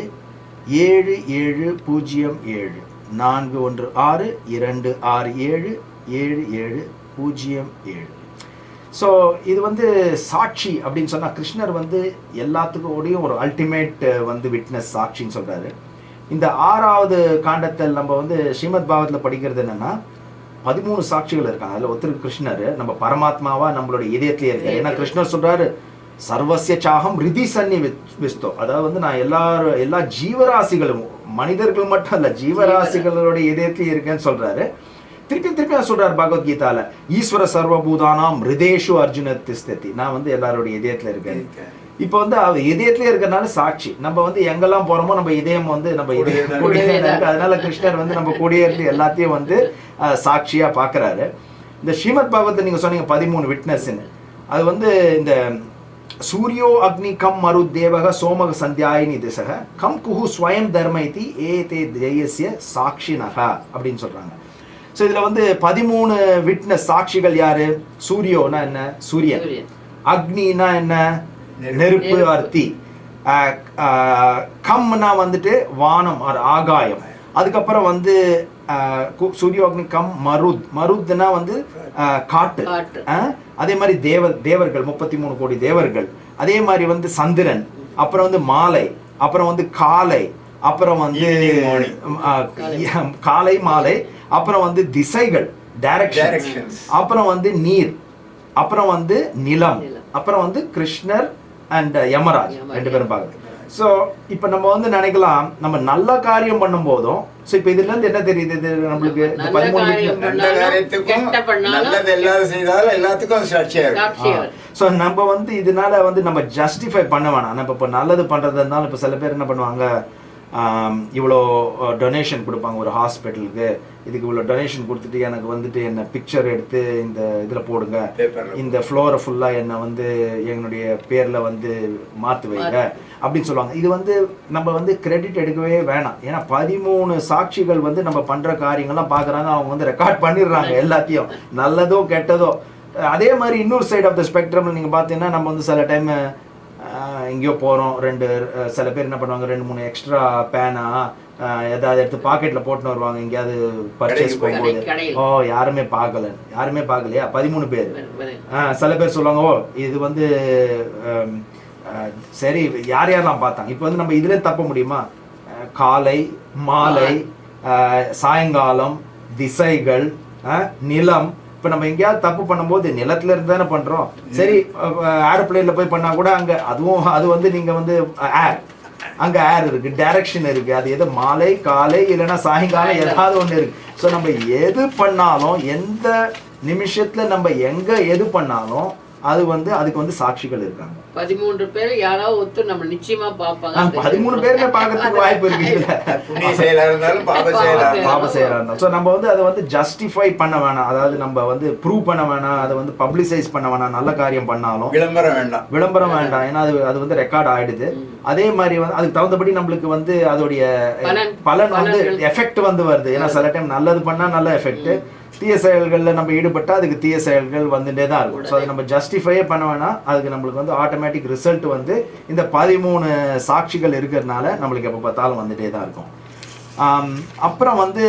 ஏழு ஏழு பூஜ்ஜியம் ஏழு நான்கு ஒன்று ஆறு இரண்டு ஆறு ஏழு ஏழு ஏழு பூஜ்ஜியம் ஏழு ஸோ இது வந்து சாட்சி அப்படின்னு சொன்னா கிருஷ்ணர் வந்து எல்லாத்துக்கும் ஓடியும் ஒரு அல்டிமேட் வந்து விட்னஸ் சாட்சின்னு சொல்றாரு இந்த ஆறாவது காண்டத்தில் நம்ம வந்து ஸ்ரீமத் பாகவத்துல படிக்கிறது என்னன்னா பதிமூணு சாட்சிகள் இருக்காங்க அதுல ஒருத்தர் கிருஷ்ணர் நம்ம பரமாத்மாவா நம்மளோட இதயத்திலே இருக்காரு ஏன்னா கிருஷ்ணர் சொல்றாரு சர்வசிய சாகம் ரிதி சன்னி விஸ்தோ அதாவது வந்து நான் எல்லாரும் எல்லா ஜீவராசிகளும் மனிதர்கள் மட்டும் இல்ல ஜீவராசிகளோட இதயத்திலே இருக்கேன்னு சொல்றாரு திருப்பி திருப்பி அவர் சொல்றாரு பகவத்கீதால ஈஸ்வர சர்வபூதானாம் ஹிருதேஷு அர்ஜுன திஸ்ததி நான் வந்து எல்லாரோட இதயத்துல இருக்கேன் இப்போ வந்து அவர் இதயத்திலே இருக்கறனால சாட்சி நம்ம வந்து எங்கெல்லாம் போறோமோ நம்ம இதயம் வந்து நம்ம இதயம் கூடவே கூடவே தான் இருக்கு அதனால கிருஷ்ணர் வந்து நம்ம கூடயே இருந்து எல்லாத்தையும் வந்து அஹ், சாட்சியா பாக்குறாரு இந்த ஸ்ரீமத் பாகவத்தை நீங்க சொன்னீங்க பதிமூணு விட்னஸ்ன்னு அது வந்து இந்த சூரியோ அக்னி கம் மரு தேவக சோமக சந்தியாயினி திசக கம் குஹு ஸ்வயம் தர்மைதி ஏ தே தேயசிய சாட்சினக அப்படின்னு சொல்றாங்க ஸோ இதுல வந்து பதிமூணு விட்னஸ் சாட்சிகள் யாரு சூரியோனா என்ன சூரியன் சூரியன். அக்னினா என்ன நெருப்பு. நெருப்பு நெருப்பு. அர்த்தி அஹ், அஹ், கம்னா வந்துட்டு வானம் ஆர் ஆகாயம் அதுக்கப்புறம் வந்து அஹ், கு- சூரியோக்னி கம் மருத் மருத்னா வந்து அஹ், காட்டு காட்டு. அஹ், அதே மாதிரி தேவ தேவர்கள் முப்பத்தி மூணு கோடி தேவர்கள் அதே மாதிரி வந்து சந்திரன் அப்புறம் வந்து மாலை அப்புறம் வந்து காலை அப்புறம் வந்து Evening, morning. அஹ், காலை மாலை அப்புறம் வந்து திசைகள் டைரக்ஷன் Directions. அப்புறம் வந்து நீர் அப்புறம் வந்து நிலம் நிலம். அப்புறம் வந்து கிருஷ்ணர் அண்ட் யமராஜ் யமராஜ். ரெண்டு பேரும் பார்க்க ஸோ இப்போ நம்ம வந்து நினைக்கலாம் நம்ம நல்ல காரியம் பண்ணும் போதும் ஸோ இப்போ இதுல இருந்து என்ன தெரியுது இது நம்மளுக்கு இந்த நல்ல பதிமூணு காரியம் வீட்டுல- நல்ல காரியத்துக்கும் கெட்ட பண்ணாலும் நல்லது எல்லாரும் செய்தாலும் எல்லாத்துக்கும் அது சாட்சியா இருக்கும் சாட்சிகள் ஸோ நம்ம வந்து இதனால வந்து நம்ம ஜஸ்டிஃபை பண்ண வேணாம் நம்ம இப்போ நல்லது பண்றது இருந்தாலும் இப்போ சில பேர் என்ன பண்ணுவாங்க ஆம், இவ்வளோ டொனேஷன் கொடுப்பாங்க ஒரு ஹாஸ்பிட்டலுக்கு இதுக்கு இவ்வளோ டொனேஷன் கொடுத்துட்டு எனக்கு வந்துட்டு என்ன பிக்சர் எடுத்து இந்த இதில் போடுங்க பேப்பர்ல இந்த ஃப்ளோரை ஃபுல்லாக என்னை வந்து என்னுடைய பேரில் வந்து மாற்று வைங்க அப்படின்னு சொல்லுவாங்க இது வந்து நம்ம வந்து கிரெடிட் எடுக்கவே வேணாம் ஏன்னா பதிமூணு சாட்சிகள் வந்து நம்ம பண்ணுற காரியங்கள்லாம் பார்க்குறாங்க அவங்க வந்து ரெக்கார்ட் பண்ணிடுறாங்க எல்லாத்தையும் நல்லதோ கெட்டதோ அதே மாதிரி இன்னொரு சைடு ஆஃப் த ஸ்பெக்ட்ரமில் நீங்கள் பார்த்தீங்கன்னா நம்ம வந்து சில டைம் எங்கேயோ போகிறோம் ரெண்டு அஹ், சில பேர் என்ன பண்ணுவாங்க ரெண்டு மூணு எக்ஸ்ட்ரா பேனா ஏதாவது எடுத்து பாக்கெட்டில் போட்டுன்னு வருவாங்க எங்கேயாவது பர்ச்சேஸ் கடைக்கு போய். போகும்போது கடை- கடையில். ஓ யாருமே பார்க்கல யாருமே பார்க்கலையா பதிமூணு பேர் வரு- வரு. ஆ, சில பேர் சொல்லுவாங்க ஓ இது வந்து ஹம், ஆ, சரி யார் யாரெல்லாம் பார்த்தாங்க இப்போ வந்து நம்ம இதுல தப்ப முடியுமா ஆ, காலை மாலை ஆ, சாயங்காலம் திசைகள் ஆ, நிலம் இப்போ நம்ம எங்கேயாவது தப்பு பண்ணும்போது நிலத்துல இருந்து தானே பண்றோம் சரி ஏரோப்ளேன்ல போய் பண்ணா கூட அங்க அதுவும் அது வந்து நீங்க வந்து ஏர் அங்க ஏர் இருக்கு டைரக்ஷன் இருக்கு அது எது மாலை காலை இல்லைன்னா சாயங்காலம் ஏதாவது ஒண்ணு இருக்கு ஸோ நம்ம எது பண்ணாலும் எந்த நிமிஷத்துல நம்ம எங்க எது பண்ணாலும் அது வந்து அதுக்கு வந்து சாட்சிகள் இருக்காங்க பதிமூன்று பேர் யாராவது ஒருத்தர் நம்ம நிச்சயமா பார்ப்பாங்க ஆ, பதிமூணு பேருமே பார்க்கறதுக்கு வாய்ப்பு இருக்கு இதுல புண்ணிய செயலா இருந்தாலும் பாப செயலா பாப இருந்தாலும் பாப செய்யறாங்க ஸோ நம்ம வந்து அதை வந்து ஜஸ்டிஃபை பண்ண வேணாம் அதாவது நம்ம வந்து ப்ரூவ் பண்ண வேணாம் அதை வந்து பப்ளிசைஸ் பண்ண வேணாம் நல்ல காரியம் பண்ணாலும் விளம்பரம் வேண்டாம் விளம்பரம் வேண்டாம் ஏன்னா அது அது வந்து ரெக்கார்ட் ஆயிடுது அதே மாதிரி வந்து அதுக்கு தகுந்தபடி நம்மளுக்கு வந்து அதோடைய பலன், பலன் வந்து பலன்கள். எஃபெக்ட் வந்து வருது ஏன்னா சில டைம் நல்லது பண்ணா நல்ல எஃபெக்ட் தீய செயல்கள்ல நம்ம ஈடுபட்டா அதுக்கு தீய செயல்கள் வந்துட்டே தான் இருக்கும் ஸோ அதை நம்ம ஜஸ்டிஃபையே பண்ண வேணாம் அதுக்கு நம்மளுக்கு வந்து ஆட்டோமேட்டிக் ரிசல்ட் வந்து இந்த பதிமூணு சாட்சிகள் இருக்கிறதுனால நம்மளுக்கு எப்போ பார்த்தாலும் வந்துட்டே தான் இருக்கும் ஆம், அப்புறம் வந்து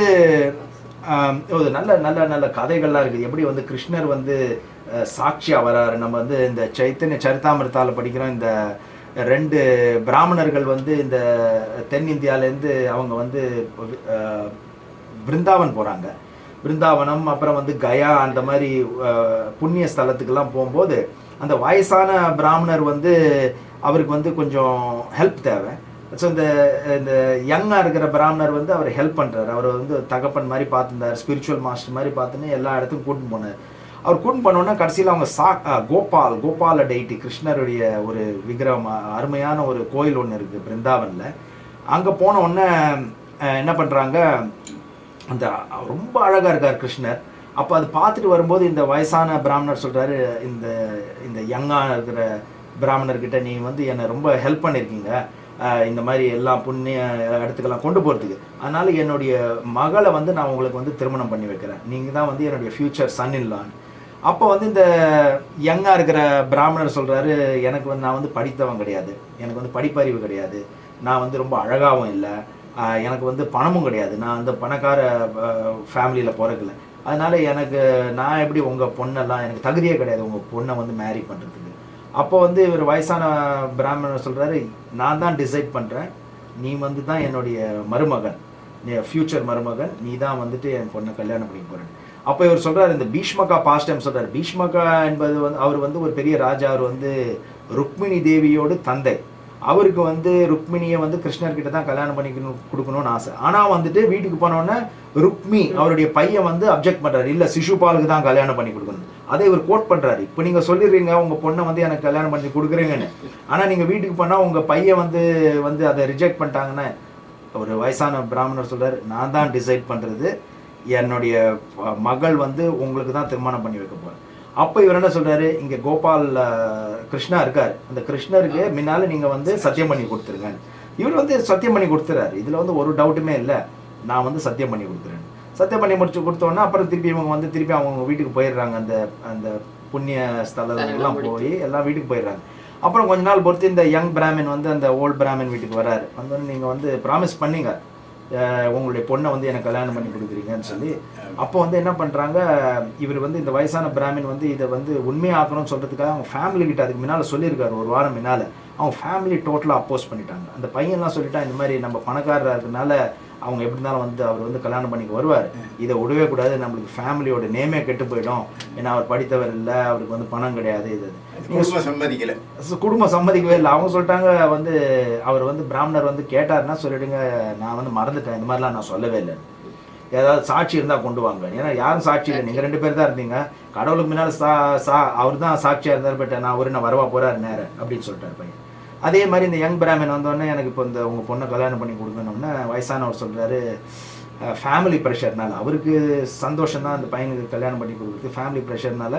ஆம், ஒரு நல்ல நல்ல நல்ல கதைகள்லாம் இருக்குது எப்படி வந்து கிருஷ்ணர் வந்து அஹ், சாட்சியா வராரு நம்ம வந்து இந்த சைத்தன்ய சரிதாமிரத்தால படிக்கிறோம் இந்த ரெண்டு பிராமணர்கள் வந்து இந்த தென்னிந்தியாலேருந்து அவங்க வந்து அஹ், பிருந்தாவன் போறாங்க பிருந்தாவனம் அப்புறம் வந்து கயா அந்த மாதிரி அஹ், புண்ணிய ஸ்தலத்துக்கெல்லாம் போகும்போது அந்த வயசான பிராமணர் வந்து அவருக்கு வந்து கொஞ்சம் ஹெல்ப் தேவை ஸோ இந்த இந்த யங்காக இருக்கிற பிராமணர் வந்து அவர் ஹெல்ப் பண்ணுறாரு அவர் வந்து தகப்பன் மாதிரி பார்த்துருந்தார் ஸ்பிரிச்சுவல் மாஸ்டர் மாதிரி பார்த்துன்னு எல்லா இடத்துக்கும் கூட்டின்னு போனார் அவர் கூட்டின்னு போனோன்னா கடைசியில் அவங்க சா அஹ், கோபால் கோபால டெய்டி கிருஷ்ணருடைய ஒரு விக்கிரகம் அஹ், அருமையான ஒரு கோயில் ஒன்று இருக்குது பிருந்தாவனில் அங்கே போன உடனே அஹ், என்ன பண்ணுறாங்க அந்த ரொம்ப அழகாக இருக்கார் கிருஷ்ணர் அப்போ அது பார்த்துட்டு வரும்போது இந்த வயசான பிராமணர் சொல்கிறாரு இந்த இந்த யங்காக இருக்கிற பிராமணர்கிட்ட நீ வந்து என்னை ரொம்ப ஹெல்ப் பண்ணியிருக்கீங்க அஹ் இந்த மாதிரி எல்லாம் புண்ணிய இடத்துக்கெல்லாம் கொண்டு போகிறதுக்கு அதனால என்னுடைய மகளை வந்து நான் உங்களுக்கு வந்து திருமணம் பண்ணி வைக்கிறேன் நீங்கள் தான் வந்து என்னுடைய ஃப்யூச்சர் சன் இல்லான்னு அப்போ வந்து இந்த யங்காக இருக்கிற பிராமணர் சொல்கிறாரு எனக்கு வந்து நான் வந்து படித்தவன் கிடையாது எனக்கு வந்து படிப்பறிவு கிடையாது நான் வந்து ரொம்ப அழகாகவும் இல்லை ஆஹ் எனக்கு வந்து பணமும் கிடையாது நான் அந்த பணக்கார ஃபேமிலியில் பிறக்கல அதனால எனக்கு நான் எப்படி உங்க பொண்ணெல்லாம் எனக்கு தகுதியே கிடையாது உங்க பொண்ணை வந்து மேரி பண்றதுக்கு அப்போ வந்து இவர் வயசான பிராமணர் சொல்றாரு நான் தான் டிசைட் பண்றேன் நீ வந்து தான் என்னுடைய மருமகன் ஃபியூச்சர் மருமகன் நீ தான் வந்துட்டு என் பொண்ணை கல்யாணம் பண்ணிக்க போறேன் அப்போ இவர் சொல்றாரு இந்த பீஷ்மகா பாஸ்ட் டைம் சொல்றாரு பீஷ்மகா என்பது வந்து அவர் வந்து ஒரு பெரிய ராஜா அவர் வந்து ருக்மிணி தேவியோடு தந்தை அவருக்கு வந்து ருக்மிணியை வந்து கிருஷ்ணர்கிட்ட தான் கல்யாணம் பண்ணிக்கணும் கொடுக்கணும்னு ஆசை ஆனா வந்துட்டு வீட்டுக்கு போனோடனே ருக்மி அவருடைய பையன் வந்து அப்ஜெக்ட் பண்றாரு இல்ல சிசுபாலுக்கு தான் கல்யாணம் பண்ணி கொடுக்கணும் அதை இவர் கோட் பண்றாரு இப்போ நீங்க சொல்லிடுறீங்க உங்க பொண்ணை வந்து எனக்கு கல்யாணம் பண்ணி கொடுக்குறீங்கன்னு ஆனா நீங்க வீட்டுக்கு போனா உங்க பையன் வந்து வந்து அதை ரிஜெக்ட் பண்ணிட்டாங்கன்னா ஒரு வயசான பிராமணர் சொல்றாரு நான் தான் டிசைட் பண்றது என்னுடைய அஹ், மகள் வந்து உங்களுக்கு தான் திருமணம் பண்ணி வைக்க போறேன் அப்போ இவர் என்ன சொல்றாரு இங்க கோபால் அஹ், கிருஷ்ணா இருக்காரு அந்த கிருஷ்ணருக்கு முன்னால நீங்க வந்து சத்தியம் பண்ணி கொடுத்துருங்க இவர் வந்து சத்தியம் பண்ணி கொடுத்துறாரு இதுல வந்து ஒரு டவுட்டுமே இல்லை நான் வந்து சத்தியம் பண்ணி கொடுக்குறேன் சத்தியம் பண்ணி முடிச்சு கொடுத்தோன்னே அப்புறம் திருப்பி இவங்க வந்து திருப்பி அவங்க வீட்டுக்கு போயிடுறாங்க அந்த அந்த புண்ணிய ஸ்தலம் எல்லாம் போய் எல்லாம் வீட்டுக்கு போயிடுறாங்க அப்புறம் கொஞ்ச நாள் பொறுத்து இந்த யங் பிராமின் வந்து அந்த ஓல்ட் பிராமின் வீட்டுக்கு வராரு வந்தோடனே நீங்கள் வந்து ப்ராமிஸ் பண்ணீங்க அஹ் உங்களுடைய பொண்ணை வந்து எனக்கு கல்யாணம் பண்ணி கொடுக்குறீங்கன்னு சொல்லி அப்போ வந்து என்ன பண்ணுறாங்க இவர் வந்து இந்த வயசான பிராமின் வந்து இதை வந்து உண்மையாக்கணும்னு சொல்கிறதுக்காக அவங்க ஃபேமிலி கிட்ட அதுக்கு முன்னால் சொல்லியிருக்காரு ஒரு வாரம் முன்னால் அவங்க ஃபேமிலி டோட்டலாக அப்போஸ் பண்ணிட்டாங்க அந்த பையன்லாம் சொல்லிட்டா இந்த மாதிரி நம்ம பணக்காரராக இருக்கனால அவங்க எப்படி இருந்தாலும் வந்து அவர் வந்து கல்யாணம் பண்ணிக்க வருவார் இதை விடவே கூடாது நம்மளுக்கு ஃபேமிலியோட நேமே கெட்டு போயிடும் ஏன்னா அவர் படித்தவர் இல்லை அவருக்கு வந்து பணம் கிடையாது இது குடும்பம் சம்மதிக்கல சு- குடும்பம் சம்மதிக்கவே இல்லை அவங்க சொல்லிட்டாங்க வந்து அவர் வந்து பிராமணர் வந்து கேட்டாருன்னா சொல்லிடுங்க நான் வந்து மறந்துட்டேன் இந்த மாதிரிலாம் நான் சொல்லவே இல்லை ஏதாவது சாட்சி இருந்தா கொண்டு வாங்க ஏன்னா யாரும் சாட்சி இல்லை நீங்க ரெண்டு பேர் தான் இருந்தீங்க கடவுளுக்கு முன்னால சா சா அவர் தான் சாட்சியா இருந்தார் பட் நான் ஒரு நான் வரவா போறாரு நேரம் அப்படின்னு சொல்லிட்டாரு பையன் அதே மாதிரி இந்த யங் பிராமின் வந்தோடனே எனக்கு இப்போ இந்த உங்க பொண்ணை கல்யாணம் பண்ணி கொடுக்கணும்னா வயசானவர் சொல்றாரு ஃபேமிலி ப்ரெஷர்னால அவருக்கு சந்தோஷம் தான் அந்த பையனுக்கு கல்யாணம் பண்ணி கொடுக்குறது ஃபேமிலி ப்ரெஷர்னால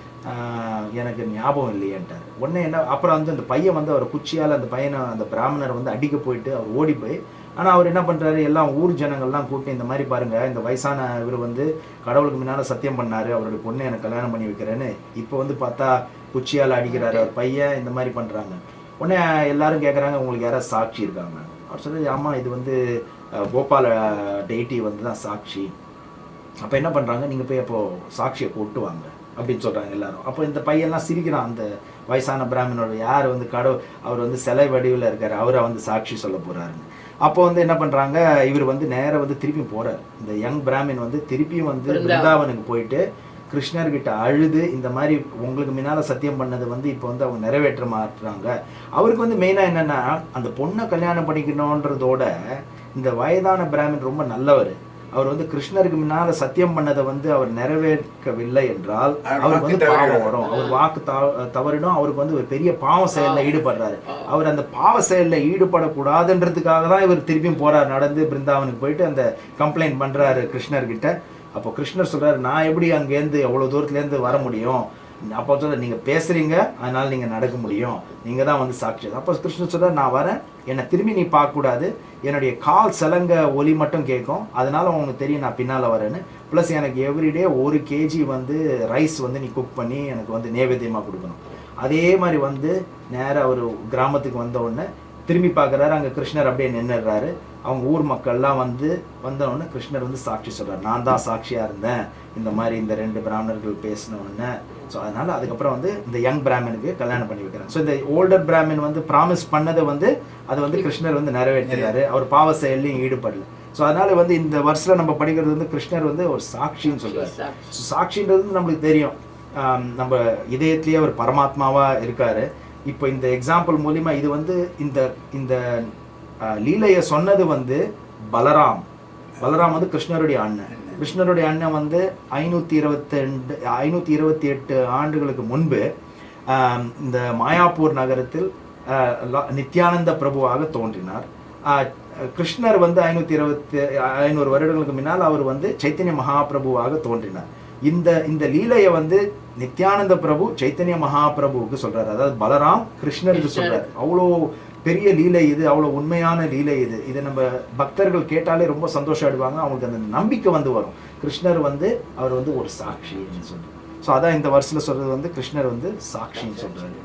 ஆஹ் எனக்கு ஞாபகம் இல்லையேன்ட்டார் உடனே என்ன அப்புறம் வந்து அந்த பையன் வந்து அவர் குச்சியால் அந்த பையனை அந்த பிராமணர் வந்து அடிக்க போயிட்டு அவர் ஓடி போய் ஆனால் அவர் என்ன பண்ணுறாரு எல்லாம் ஊர் ஜனங்கள்லாம் கூப்பிட்டு இந்த மாதிரி பாருங்க இந்த வயசான இவர் வந்து கடவுளுக்கு முன்னால் சத்தியம் பண்ணாரு அவருடைய பொண்ணை எனக்கு கல்யாணம் பண்ணி வைக்கிறேன்னு இப்போ வந்து பார்த்தா குச்சியால் அடிக்கிறாரு அவர் பையன் இந்த மாதிரி பண்ணுறாங்க உடனே எல்லாரும் கேட்குறாங்க உங்களுக்கு யாராவது சாட்சி இருக்காங்க அவர் சொல்லி ஆமாம் இது வந்து அஹ், கோபால டெய்டி வந்து தான் சாட்சி அப்போ என்ன பண்ணுறாங்க நீங்கள் போய் அப்போ சாட்சியை கொட்டு வாங்க அப்படின்னு சொல்கிறாங்க எல்லாரும் அப்போ இந்த பையன்லாம் சிரிக்கிறான் அந்த வயசான பிராமணோட யார் வந்து கடவுள் அவர் வந்து சிலை வடிவில் இருக்கார் அவரை வந்து சாட்சி சொல்ல போகிறாருன்னு அப்போ வந்து என்ன பண்ணுறாங்க இவர் வந்து நேரா வந்து திருப்பி போகிறார் இந்த யங் பிராமின் வந்து திருப்பியும் வந்து பிருந்தாவன். பிருந்தாவனுக்கு போயிட்டு கிருஷ்ணர்கிட்ட அழுது இந்த மாதிரி உங்களுக்கு முன்னால் சத்தியம் பண்ணது வந்து இப்போ வந்து அவங்க நிறைவேற்ற மாட்டுறாங்க அவருக்கு வந்து மெயினாக என்னென்னா அந்த பொண்ணை கல்யாணம் பண்ணிக்கணுன்றதோட இந்த வயதான பிராமின் ரொம்ப நல்லவர் அவர் வந்து கிருஷ்ணருக்கு முன்னால சத்தியம் பண்ணதை வந்து அவர் நிறைவேற்கவில்லை என்றால் அவர் அவருக்கு வந்து வாக்கு பாவம் தவறிடும். வரும் அவர் வாக்கு தவ- தவறிடும் அவருக்கு வந்து ஒரு பெரிய பாவ செயல்ல ஈடுபடுறாரு அவர் அந்த பாவ செயல்ல ஈடுபடக்கூடாதுன்றதுக்காக தான் இவர் திருப்பியும் போறார் நடந்து பிருந்தாவனுக்கு போயிட்டு அந்த கம்ப்ளைண்ட் பண்றாரு கிருஷ்ணர்கிட்ட அப்போ கிருஷ்ணர் சொல்றாரு நான் எப்படி அங்கேருந்து எவ்வளவு தூரத்துல இருந்து வர முடியும் அப்போ சொல்ற நீங்க பேசுறீங்க அதனால நீங்க நடக்க முடியும் நீங்க தான் வந்து சாட்சி அப்போ கிருஷ்ணர் சொல்றாரு நான் வரேன் என்னை திரும்பி நீ பார்க்க கூடாது என்னுடைய கால் சலங்க ஒலி மட்டும் கேட்கும் அதனால உனக்கு தெரியும் நான் பின்னால வரேன்னு ப்ளஸ் எனக்கு எவ்ரிடே ஒரு கேஜி வந்து ரைஸ் வந்து நீ குக் பண்ணி எனக்கு வந்து நேவேத்தியமா கொடுக்கணும் அதே மாதிரி வந்து நேரா ஒரு கிராமத்துக்கு வந்த உடனே திரும்பி பார்க்குறாரு அங்கே கிருஷ்ணர் அப்படியே நின்னுடுறாரு அவங்க ஊர் மக்கள்லாம் வந்து வந்த உடனே கிருஷ்ணர் வந்து சாட்சி சொல்றாரு நான் தான் சாட்சியா இருந்தேன் இந்த மாதிரி இந்த ரெண்டு பிராமணர்கள் பேசின உடனே ஸோ அதனால அதுக்கப்புறம் வந்து இந்த யங் பிராமனுக்கு கல்யாணம் பண்ணி வைக்கிறாங்க ஸோ இந்த ஓல்டர் பிராமின் வந்து ப்ராமிஸ் பண்ணதை வந்து அது வந்து கிருஷ்ணர் வந்து நிறைவேற்றுறாரு அவர் பாவ செயல்லையும் ஈடுபடல ஸோ அதனால வந்து இந்த வருஷத்துல நம்ம படிக்கிறது வந்து கிருஷ்ணர் வந்து ஒரு சாட்சின்னு சொல்றாரு சாட்சி. So, சாட்சின்றது வந்து நம்மளுக்கு தெரியும் ஆம், நம்ம இதயத்திலேயே அவர் பரமாத்மாவா இருக்காரு இப்போ இந்த எக்ஸாம்பிள் மூலியமா இது வந்து இந்த இந்த ஆஹ், லீலைய சொன்னது வந்து பலராம் பலராம் வந்து கிருஷ்ணருடைய அண்ணன் கிருஷ்ணருடைய அண்ணன் வந்து ஐநூத்தி இருபத்தி ரெண்டு ஐநூத்தி இருபத்தி எட்டு ஆண்டுகளுக்கு முன்பு ஆம், இந்த மாயாப்பூர் நகரத்தில் ஆஹ், லா- நித்யானந்த பிரபுவாக தோன்றினார் ஆஹ், கிருஷ்ணர் வந்து ஐநூத்தி இருபத்தி ஐநூறு வருடங்களுக்கு முன்னால் அவர் வந்து சைத்தன்ய மகாபிரபுவாக தோன்றினார் இந்த இந்த லீலையை வந்து நித்யானந்த பிரபு சைத்தன்ய மகாபிரபுவுக்கு சொல்றாரு அதாவது பலராம் கிருஷ்ணருக்கு கிருஷ்ணர். சொல்றாரு அவ்வளோ பெரிய லீலை இது அவ்வளோ உண்மையான லீலை இது இதை நம்ம பக்தர்கள் கேட்டாலே ரொம்ப சந்தோஷம் அடைவாங்க அவங்களுக்கு அந்த நம்பிக்கை வந்து வரும் கிருஷ்ணர் வந்து அவர் வந்து ஒரு சாட்சின்னு சொல்றாரு ஸோ அதான் இந்த வருஷத்துல சொல்றது வந்து கிருஷ்ணர் வந்து சாட்சின்னு சொல்றாரு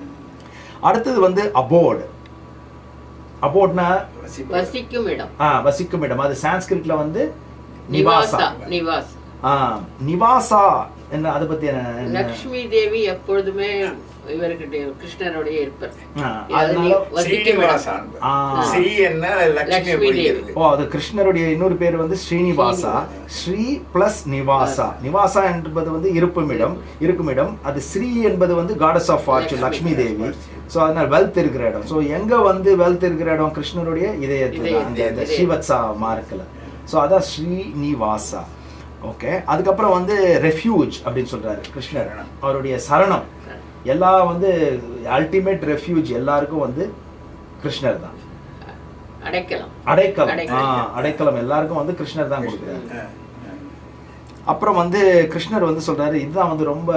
அடுத்தது வந்து அபோர்டு அபோர்ட்னா வசிக்கும் இடம் ஆ வசிக்கும் இடம் அது சான்ஸ்கிரிட்ல வந்து நிவாசா நிவாசா நிவாஸ் ஆ, நிவாசா என்ன அதை பத்தி என்ன என்ன? லக்ஷ்மி தேவி எப்பொழுதுமே இவர்கிட்ட கிருஷ்ணருடைய இருப்பார் ஆ, அது அதனால நீ வசிக்கும் இடம். ஸ்ரீனிவாசான் ஆ. ஸ்ரீ என்ன லட்சுமி லட்சுமி குறிக்கிறது ஓ அது கிருஷ்ணருடைய இன்னொரு பேர் வந்து ஸ்ரீனிவாசா ஸ்ரீ பிளஸ் நிவாசா நிவாசா என்பது வந்து இருப்புமிடம் இருக்குமிடம் அது ஸ்ரீ என்பது வந்து goddess of fortune Lakshmi Devi so அதனால வெல்த் இருக்கிற இடம் ஸோ எங்க வந்து வெல்த் இருக்கிற இடம் கிருஷ்ணருடைய இதயத்துல தான், அந்த இந்த இதயம். ஸ்ரீவத்சா மார்க்கில் ஸோ அதான் ஸ்ரீனிவாசா ஓகே அதுக்கப்புறம் வந்து ரெஃப்யூஜ் அப்படின்னு சொல்றாரு கிருஷ்ணர் அவருடைய சரணம் எல்லா வந்து அல்டிமேட் ரெஃப்யூஜ் எல்லாருக்கும் வந்து கிருஷ்ணர் தான் அடைக்கலாம் அடைக்கலம் அடைக்கலம். ஆ, அடைக்கலம் எல்லாருக்கும் வந்து கிருஷ்ணர் தான் கொடுக்குறாரு ஆ, ஆ. அப்புறம் வந்து கிருஷ்ணர் வந்து சொல்றாரு இதுதான் வந்து ரொம்ப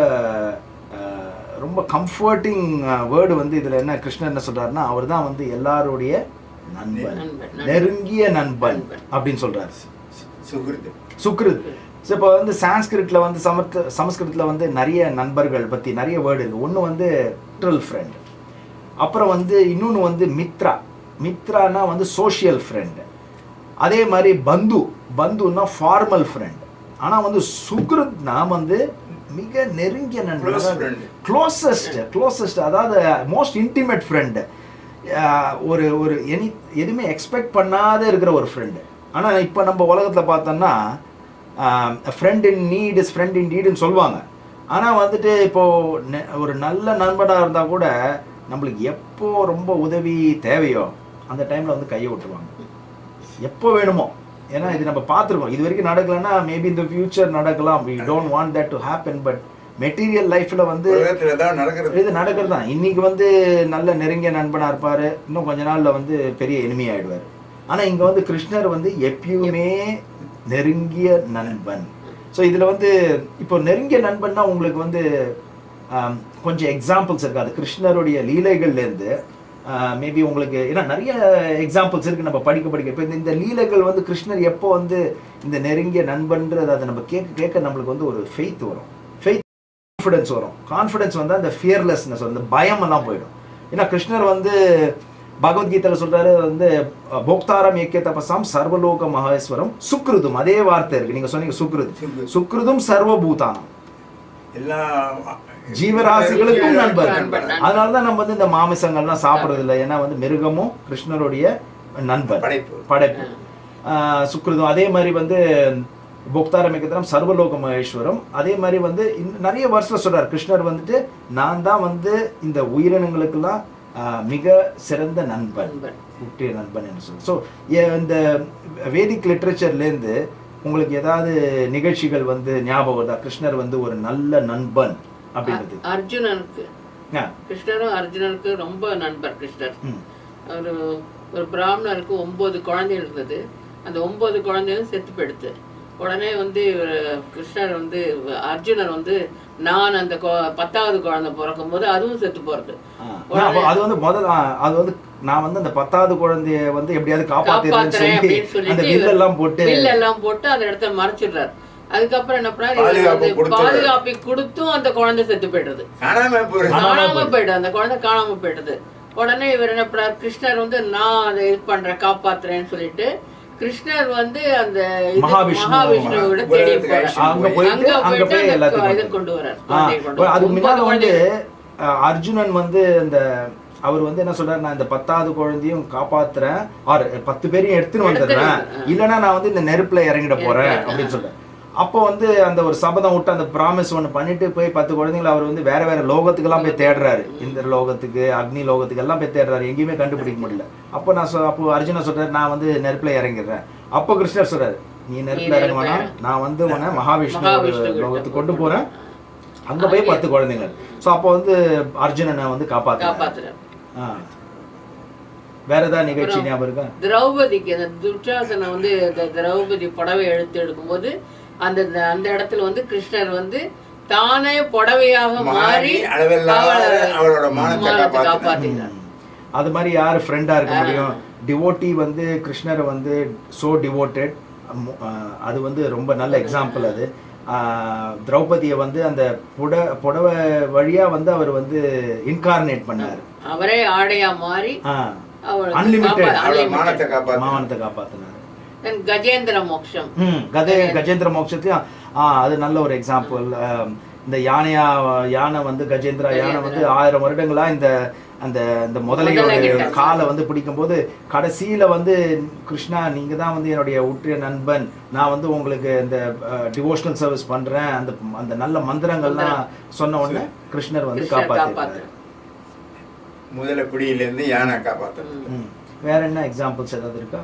அஹ், ரொம்ப கம்ஃபர்ட்டிங் வேர்டு வந்து இதுல என்ன கிருஷ்ணர் என்ன சொல்றாருன்னா அவர் தான் வந்து எல்லாருடைய நண்பன் நண்பன், நண்பன். நெருங்கிய நண்பன் நண்பன். அப்படின்னு சொல்றாரு சுகிருது சுக்ருத் ஸோ இப்போ வந்து சான்ஸ்கிரிட்ல வந்து சமர்த்த சமஸ்கிருதத்தில் வந்து நிறைய நண்பர்கள் பற்றி நிறைய வேர்டு இருக்கு ஒன்று வந்து லிட்ரல் ஃப்ரெண்ட் அப்புறம் வந்து இன்னொன்று வந்து மித்ரா மித்ரானா வந்து சோஷியல் ஃப்ரெண்ட் அதே மாதிரி பந்து பந்துன்னா ஃபார்மல் ஃப்ரெண்ட் ஆனால் வந்து சுக்ருத்னா வந்து மிக நெருங்கிய Close நண்பன் friend. க்ளோசஸ்ட் க்ளோசஸ்ட் அதாவது மோஸ்ட் இன்டிமேட் ஃப்ரெண்டு ஒரு ஒரு எனி எதுவுமே எக்ஸ்பெக்ட் பண்ணாத இருக்கிற ஒரு ஃப்ரெண்டு ஆனால் இப்போ நம்ம உலகத்தில் பார்த்தோம்னா friend in need is friend இன் நீடுன்னு சொல்லுவாங்க ஆனால் வந்துட்டு இப்போ நெ- ஒரு நல்ல நண்பனாக இருந்தால் கூட நம்மளுக்கு எப்போ ரொம்ப உதவி தேவையோ அந்த டைமில் வந்து கையை விட்டுருவாங்க எப்போ வேணுமோ ஏன்னா இது நம்ம பார்த்துருக்கோம் இது வரைக்கும் நடக்கலைன்னா மேபி இந்த ஃபியூச்சர் நடக்கலாம் we don't want that to happen but material லைஃப்பில் வந்து உலகத்துல தான் நடக்கிறது இது நடக்கிறது தான் இன்னைக்கு வந்து நல்ல நெருங்கிய நண்பனா இருப்பாரு இன்னும் கொஞ்ச நாள்ல வந்து பெரிய enemy ஆயிடுவாரு ஆனா இங்க வந்து கிருஷ்ணர் வந்து எப்பயுமே நெருங்கிய நண்பன் ஸோ இதுல வந்து இப்போ நெருங்கிய நண்பன்னா உங்களுக்கு வந்து ஆம், கொஞ்சம் எக்ஸாம்பிள்ஸ் இருக்கு அது கிருஷ்ணருடைய லீலைகள்ல இருந்து மேபி உங்களுக்கு ஏன்னா நிறைய எக்ஸாம்பிள்ஸ் இருக்கு நம்ம படிக்க படிக்க இப்போ இந்த லீலைகள் வந்து கிருஷ்ணர் எப்போ வந்து இந்த நெருங்கிய நண்பன்றது அதை நம்ம கேட்க கேட்க நம்மளுக்கு வந்து ஒரு ஃபெய்த் வரும் ஃபெய்த் கான்ஃபிடன்ஸ் வரும் கான்ஃபிடன்ஸ் வந்து அந்த ஃபியர்லெஸ்னஸ் அந்த பயம் எல்லாம் போயிடும் ஏன்னா கிருஷ்ணர் வந்து பகவத்கீதையில சொல்றாரு வந்து போக்தாரம் ஏக்கிய தபசாம் சர்வலோக மகேஸ்வரம் சுக்ருதும் அதே வார்த்தை இருக்கு நீங்க சொன்னீங்க சுக்ருத் சுக்ருத். சுக்ருதும் சர்வபூதானம் எல்லா ஜீவராசிகளுக்கும் நண்பர் நண்பர். அதனாலதான் நம்ம வந்து இந்த மாமிசங்கள்லாம் சாப்பிடுறது இல்லை ஏன்னா வந்து மிருகமும் கிருஷ்ணருடைய நண்பர் படைப்பு. படைப்பு ஆஹ் சுக்ருதம் அதே மாதிரி வந்து போக்தாரமிக்கத்திரம் சர்வலோக மகேஸ்வரம் அதே மாதிரி வந்து இன்னும் நிறைய வருஷம் சொல்றார் கிருஷ்ணர் வந்துட்டு நான் தான் வந்து இந்த உயிரினங்களுக்கெல்லாம் ஆஹ், மிக சிறந்த நண்பன் நண்பன். குட்டிய நண்பன் என்று சொல்லி ஸோ இந்த வேதிக் லிட்ரேச்சர்லேருந்து உங்களுக்கு ஏதாவது நிகழ்ச்சிகள் வந்து ஞாபகம் வருதா கிருஷ்ணர் வந்து ஒரு நல்ல நண்பன் அப்படின்றது அர்ஜுனனுக்கு ஆ, கிருஷ்ணரும் அர்ஜுனனுக்கு ரொம்ப நண்பர் கிருஷ்ணர் ம். ஒரு ஒரு பிராமணருக்கு ஒன்பது குழந்தைகள் இருந்தது அந்த ஒன்பது குழந்தைகளும் செத்து போயிடுத்து உடனே வந்து இவரு கிருஷ்ணர் வந்து அர்ஜுனர் வந்து நான் அந்த கொ- பத்தாவது குழந்தை பிறக்கும் போது அதுவும் செத்து போறது ஆ. நான் அப்ப அது வந்து முதல் ஆ, அது வந்து நான் வந்து அந்த பத்தாவது குழந்தைய வந்து எப்படியாவது காப்பாத்துறேன்னு காப்பாத்துறேன் சொல்லி அப்படின்னு அந்த சொல்லிட்டு வில்லெல்லாம் போட்டு வில் எல்லாம் போட்டு அந்த இடத்த மறைச்சிடுறாரு அதுக்கப்புறம் என்ன பண்ணாரு இவர் பாதுகாப்பு வந்து கொடுத்துறாரு. பாதுகாப்பை கொடுத்தும் அந்த குழந்தை செத்து போயிடுறது காணாம போயிடுது காணாம காணாம போயிடுது. போயிடுது அந்த குழந்தை காணாம போயிடுது உடனே இவர் என்ன பண்றாரு கிருஷ்ணர் வந்து நான் அதை இது பண்றேன் காப்பாத்துறேன்னு சொல்லிட்டு கிருஷ்ணர் வந்து அந்த இது மகாவிஷ்ணு. மகாவிஷ்ணுவோட தேடி உலகத்துக்கு போறார் அழைச்சிட்டு அங்க போயிட்டு அங்க அங்க போயிட்டு போய் அந்த எல்லாத்தையும் இதை கொண்டு கொண்டு வரார் ஆ, குழந்தையை கொண்டு அதுக்கு வரார். முன்னால ஒன்பது வந்து குழந்தைகள். அஹ், அர்ஜுனன் வந்து இந்த அவர் வந்து என்ன சொல்றாரு நான் இந்த பத்தாவது குழந்தையும் காப்பாத்துறேன் ஆர் பத்து பேரையும் எடுத்துன்னு வந்துடுறேன் எடுத்துன்னு இல்லைன்னா நான் வந்து இந்த நெருப்புல இறங்கிட போறேன் இறங்கிட, அப்படின்னு சொல்றேன் அப்போ வந்து அந்த ஒரு சபதம் விட்டு அந்த ப்ராமிஸ் ஒன்று பண்ணிட்டு போய் பத்து குழந்தைங்களை அவர் வந்து வேற வேற லோகத்துக்கெல்லாம் போய் தேடுறாரு இந்த லோகத்துக்கு அக்னி லோகத்துக்கு எல்லாம் போய் தேடுறாரு எங்கேயுமே கண்டுபிடிக்க முடியல அப்போ நான் சொ- அப்போ அர்ஜுனா சொல்றாரு நான் வந்து நெருப்புல இறங்கிடுறேன் அப்போ கிருஷ்ணர் சொல்றாரு நீ நெருப்புல நெருப்புல இறங்குவானா நான் வந்து உன்னை மகாவிஷ்ணு மகாவிஷ்ணு கிட்ட லோகத்துக்கு கொண்டு கொண்டு போறேன் அங்க போய் பத்து குழந்தைங்க ஸோ அப்போ வந்து அர்ஜுனனை வந்து காப்பாத்து காப்பாத்துறாரு வேற ஏதாவது நிகழ்ச்சி ஞாபகம் இருக்கா திரௌபதிக்கு அந்த துர்ச்சாசனை வந்து அந்த திரௌபதி புடவை எடுத்து எடுக்கும்போது அந்த அந்த இடத்துல வந்து கிருஷ்ணர் வந்து தானே புடவையாக மாறி மாறி அளவில்லாத அவளை- அவளோட மானத்தை மானத்தை காப்பாத்தினார். காப்பாத்தினார் ம். அது மாதிரி யார் ஃப்ரெண்டா இருக்க முடியும் டிவோட்டி வந்து கிருஷ்ணரை வந்து சோ டிவோட்டட் அது வந்து ரொம்ப நல்ல எக்ஸாம்பிள் அது ஆஹ், திரௌபதியை வந்து அந்த புட புடவை வழியா வந்து அவர் வந்து இன்கார்னேட் பண்ணார் அவரே ஆடையா மாறி அவளுக்கு அன்லிமிட்டெட் காப்பா- அவளோட unlimited. மானத்தை காப்பாத்தினார் மாவனத்தை காப்பாத்தினார் Then கஜேந்திர மோக்ஷம் ம் கதே கஜேந்திர மோட்சத்தையும் ஆ அது நல்ல ஒரு எக்ஸாம்பிள் இந்த யானையா யானை வந்து கஜேந்திரா யானை வந்து ஆயிரம் வருடங்களா இந்த அந்த இந்த முதலையோட முதலைகிட்ட. காலை வந்து பிடிக்கும்போது கடைசியில வந்து கிருஷ்ணா நீங்க தான் வந்து என்னுடைய உற்ற நண்பன் நான் வந்து உங்களுக்கு இந்த டிவோஷனல் சர்வீஸ் பண்றேன் அந்த அந்த நல்ல மந்திரங்கள்லாம் சொன்ன உடனே கிருஷ்ணர் வந்து கிருஷ்ணர் காப்பாத்திருக்காரு காப்பாத்து முதல பிடியிலேருந்து யானை காப்பாற்றுறது ம். வேற என்ன எக்ஸாம்பிள்ஸ் ஏதாவது இருக்கா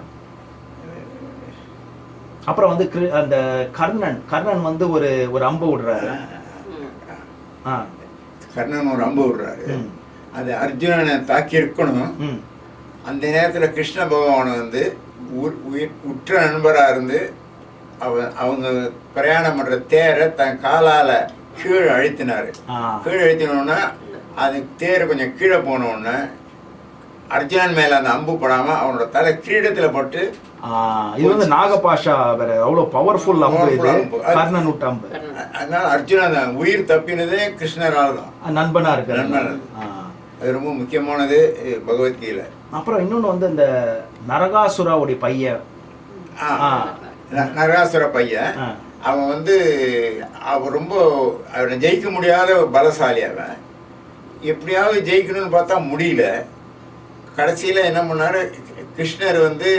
அப்புறம் வந்து கிரு- அந்த கர்ணன் கர்ணன் வந்து ஒரு ஒரு அம்பு விடுறாரு ம். ஆ கர்ணன் ஒரு அம்பு விடுறாரு ம். அது அர்ஜுனனை தாக்கி இருக்கணும் ம் அந்த நேரத்தில் கிருஷ்ண பகவான் வந்து உ- உயிர் உற்ற நண்பராக இருந்து அவன் அவங்க பிரயாணம் பண்ணுற தேரை தன் காலால் கீழே அழுத்தினார் ஆ கீழே அழுத்தினோடனே அது தேர் கொஞ்சம் கீழே போன உடனே அர்ஜுனன் மேலே அந்த அம்பு படாமல் அவனோட தலை கிரீடத்தில் பட்டு ஆ, இது வந்து நாகபாஷா வேற அவ்வளவு பவர்ஃபுல் அம்பு இது Powerful அம்பு. அது- கர்ணன் விட்ட அம்பு அ- அதனால அர்ஜுனன் தான் உயிர் தப்பினதே கிருஷ்ணரால் தான் நண்பனா இருக்காரு நண்பனா. ஆ. அது ரொம்ப முக்கியமானது அஹ், பகவத்கீதை அப்புறம் இன்னொன்னு வந்து இந்த நரகாசுராவுடைய பையன் ஆ. ஆ. ந- நரகாசுர பையன் ஆ. அவன் வந்து அவன் ரொம்ப அவனை ஜெயிக்க முடியாத ஒரு பலசாலி அவன் எப்படியாவது ஜெயிக்கணும்னு பார்த்தா முடியல கடைசியில் என்ன பண்ணாரு கிருஷ்ணர் வந்து